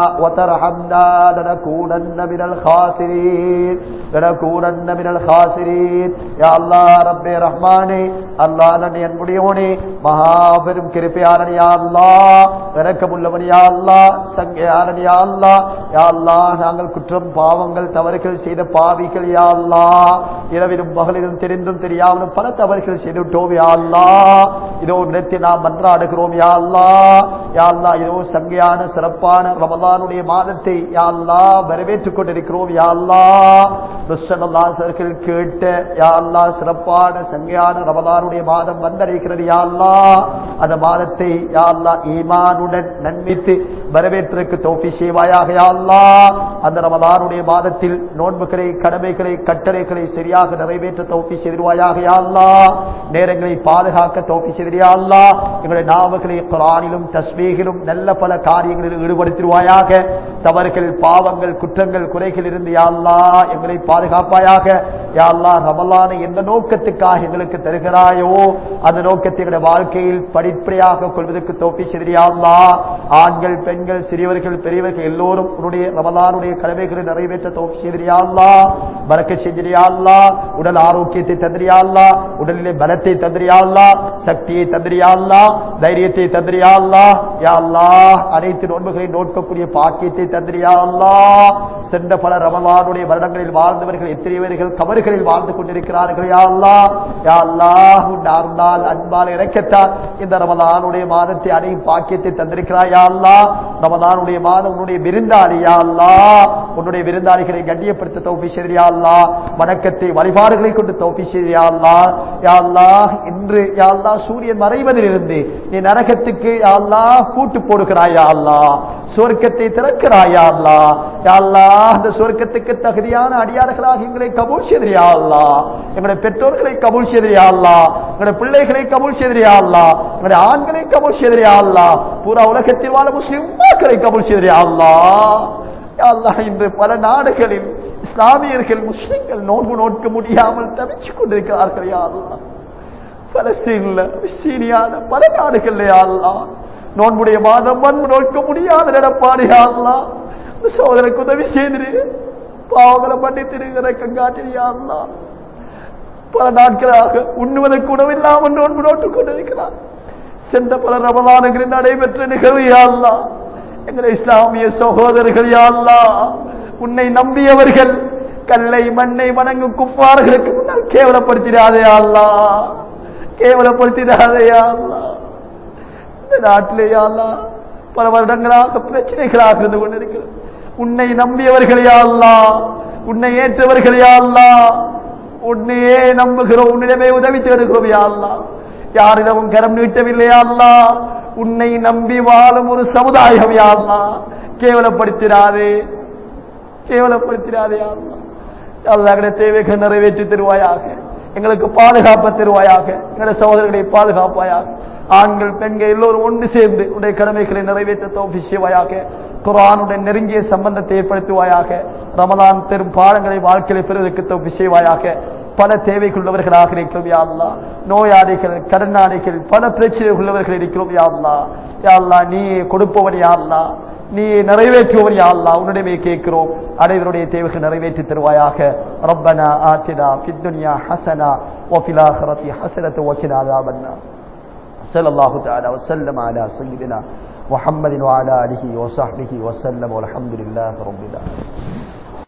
وترحمنا لنكونن من الخاسرين لنكونن من الخاسرين يا الله رب رحماني الله நன்னி அன்புடையவனே மகாபெரும் கிருப்பையாரன் யா அல்லா இறக்கமுள்ளவன் யா அல்லா சங்கையாரன் யா அல்லா யா அல்லா நாங்கள் குற்றம் பாவங்கள் தவறுகள் செய்த பாவிகள் யா அல்லா இரவிலும் பகலிலும் தெரிந்தும் தெரியாமலும் பல தவறுகள் செய்து விட்டோம் யா அல்லா இதோ நிறுத்தி நாம் மன்றாடுகிறோம் யா அல்லா யா அல்லா இதோ சங்கையான சிறப்பான ரமதானுடைய மாதத்தை யா அல்லா வரவேற்றுக் கொண்டிருக்கிறோம் யா அல்லா துஷ்டனல்லாசர்கள் கேட்ட யா அல்லா சிறப்பான சங்கையான ரமதானுடைய மாதம் வந்தடைகிறது யா அல்லா அந்த மாதத்தை யா அல்லா ஈமானுடன் நன்மித்து வரவேற்றதற்கு தோப்பி செய்வாயாக யா அல்லா அந்த ரமதானுடைய மாதத்தில் நோன்புகளை கடமைகளை கட்டளைகளை சரியாக நிறைவேற்ற தோப்பி செய்திருவாயாக யா அல்லா நேரங்களை பாதுகாக்க தோப்பி செய்தியா அல்லா எங்களுடைய நாவுகளை குரானிலும் தஸ்மீகிலும் நல்ல பல காரியங்களில் ஈடுபடுத்திடுவாயாக தவறுகள் பாவங்கள் குற்றங்கள் குறைகள் இருந்து யா அல்லா எங்களை பாதுகாப்பாயாக யா அல்லா ரமலான எந்த நோக்கத்துக்காக எங்களுக்கு தருகிறாயோ அந்த நோக்கத்தை எங்களுடைய வாழ்க்கையில் படிப்படியாக கொள்வதற்கு தோப்பி செய்தியா அல்லா ஆண்கள் பெண்கள் சிறியவர்கள் பெரியவர்கள் எல்லோரும் உன்னுடைய ரமலானுடைய கடமைகளை நிறைவேற்ற தோப்பி செய்தியா அல்லா பறக்க செஞ்சிரியா அல்லா உடல் ஆரோக்கியத்தை தந்திரியா அல்லா உடலிலே பலத்தை தந்திரியா அல்லா சக்தியை தந்திரியா அல்லா தைரியத்தை தந்திரியா அல்லா யா அல்லா அனைத்து நோன்புகளை நோக்கக்கூடிய பாக்கியத்தை தந்திரியா அல்லா சென்ற பல ரமலானுடைய வருடங்களில் வாழ்ந்தவர்கள் எத்தனைவர்கள் கபறுகளில் வாழ்ந்து கொண்டிருக்கிறார்கள் யா அல்லா யா அல்லா உன் அருளால் அன்பால் இறக்கத்தால் இந்த ரமலானுடைய மாதத்தை அடையும் பாக்கியத்தை தந்திருக்கிறாய் யா அல்லா ரமலானுடைய மாதம் உன்னுடைய விருந்தாளி யா அல்லா உன்னுடைய விருந்தாளிகளை கண்ணியப்படுத்த தௌபி செய்தியா அல்லா வணக்கத்தை வழிபாடுகளை கொண்டு தௌபி செய்தியா அல்லா யா அல்லா இன்று யா அல்லா சூரியன் மறைவதிலிருந்து நீ நரகத்துக்கு யா அல்லா கூட்டு போடுகிறாயா அல்லா சுவர்க்கத்தை திறக்கிறாயா அல்லா யா அல்லா அந்த சுவர்க்கத்துக்கு தகுதியான அடியார்களாக எங்களை கபூல் செய்தியா அல்லா எங்களுடைய பெற்றோர்களை கபூல் செய்தியா அல்லா எங்களுடைய பிள்ளைகளை கபூல் செய்தியா அல்லா எங்களுடைய ஆண்களை கபூல் செய்தியா அல்லா பூரா உலகத்தில் வாழ முஸ்லிம் மக்களை கபூல் செய்தியா அல்லா யா அல்லாஹ் இன்று பல நாடுகளில் இஸ்லாமியர்கள் முஸ்லிம்கள் நோன்பு நோக்க முடியாமல் தவிச்சுக் கொண்டிருக்கிறார்கள் யா அல்லாஹ் பலஸ்தீன்ல சீனியால பல நாடுகள்ல யா அல்லாஹ் நோன்புடைய மாதம் வந்து நோக்க முடியாத நிலப்பாடு யா அல்லாஹ் இந்த சோதனைக்கு உதவி செய்திரு பாவங்களை மன்னித்திருக்கிற கங்காட்டியா அல்லாஹ் பல நாட்களாக உண்ணுவதற்கு உணவில்லாமல் நோன்பு நோட்டுக் கொண்டிருக்கிறார் சென்ற பல ரமதானங்களில் நடைபெற்ற நிகழ்வு யா அல்லாஹ் எங்களை இஸ்லாமிய சகோதரர்கள் யா அல்லாஹ் உன்னை நம்பியவர்கள் கல்லை மண்ணை வணங்கும் குப்பார்களுக்கு முன்னால் கேவலப்படுத்திடாதே யா அல்லாஹ் கேவலப்படுத்திடாதையா அல்லா இந்த நாட்டிலேயா அல்லா பல வருடங்களாக பிரச்சனைகளாக இருந்து கொண்டிருக்கிறது உன்னை நம்பியவர்களையா அல்லா உன்னை ஏற்றவர்களையா அல்லா உன்னையே நம்புகிறோம் உன்னிடமே உதவி தேடுகிறோம் யா அல்லா யாரிடமும் கரம் நீட்டவில்லையா அல்லா உன்னை நம்பி வாழும் ஒரு சமுதாயம் யா அல்லா கேவலப்படுத்திடாதே கேவலப்படுத்திடாதே யா அல்லா அல்லா எங்களுடைய தேவைகள் நிறைவேற்றி தருவாயாக எங்களுக்கு பாதுகாப்பு தருவாயாக எங்களுடைய சகோதரர்களை பாதுகாப்பாயாக ஆண்கள் பெண்கள் எல்லோரும் ஒன்று சேர்ந்து உடைய கடமைகளை நிறைவேற்ற தோப்பி செய்வாயாக குரானுடன் நெருங்கிய சம்பந்தத்தை ஏற்படுத்துவாயாக ரமதான் பெரும் பாடங்களை வாழ்க்கையில் பெறுவதற்கு தோப்பி செய்வாயாக பல தேவைக்குள்ளவர்களாக இருக்கிறோம் யா அல்லா நோயாளிகள் கடனாளிகள் பல பிரச்சனை உள்ளவர்கள் இருக்கிறோம் யா அல்லா யா அல்லா நீ கொடுப்பவன் யா அல்லா நீ நிறைவேற்றுவன் யா அல்லா உன்னிடமே கேட்கிறோம் அனைவருடைய தேவைகள் நிறைவேற்றி தருவாயாக ரப்பனா ஆத்தினா ஃபித்துன்யா ஹசனா وفي الآخرة حسنة وقنا عذاب النار صلى الله تعالى وسلم على سيدنا محمد وعلى آله وصحبه وسلم والحمد لله رب العالمين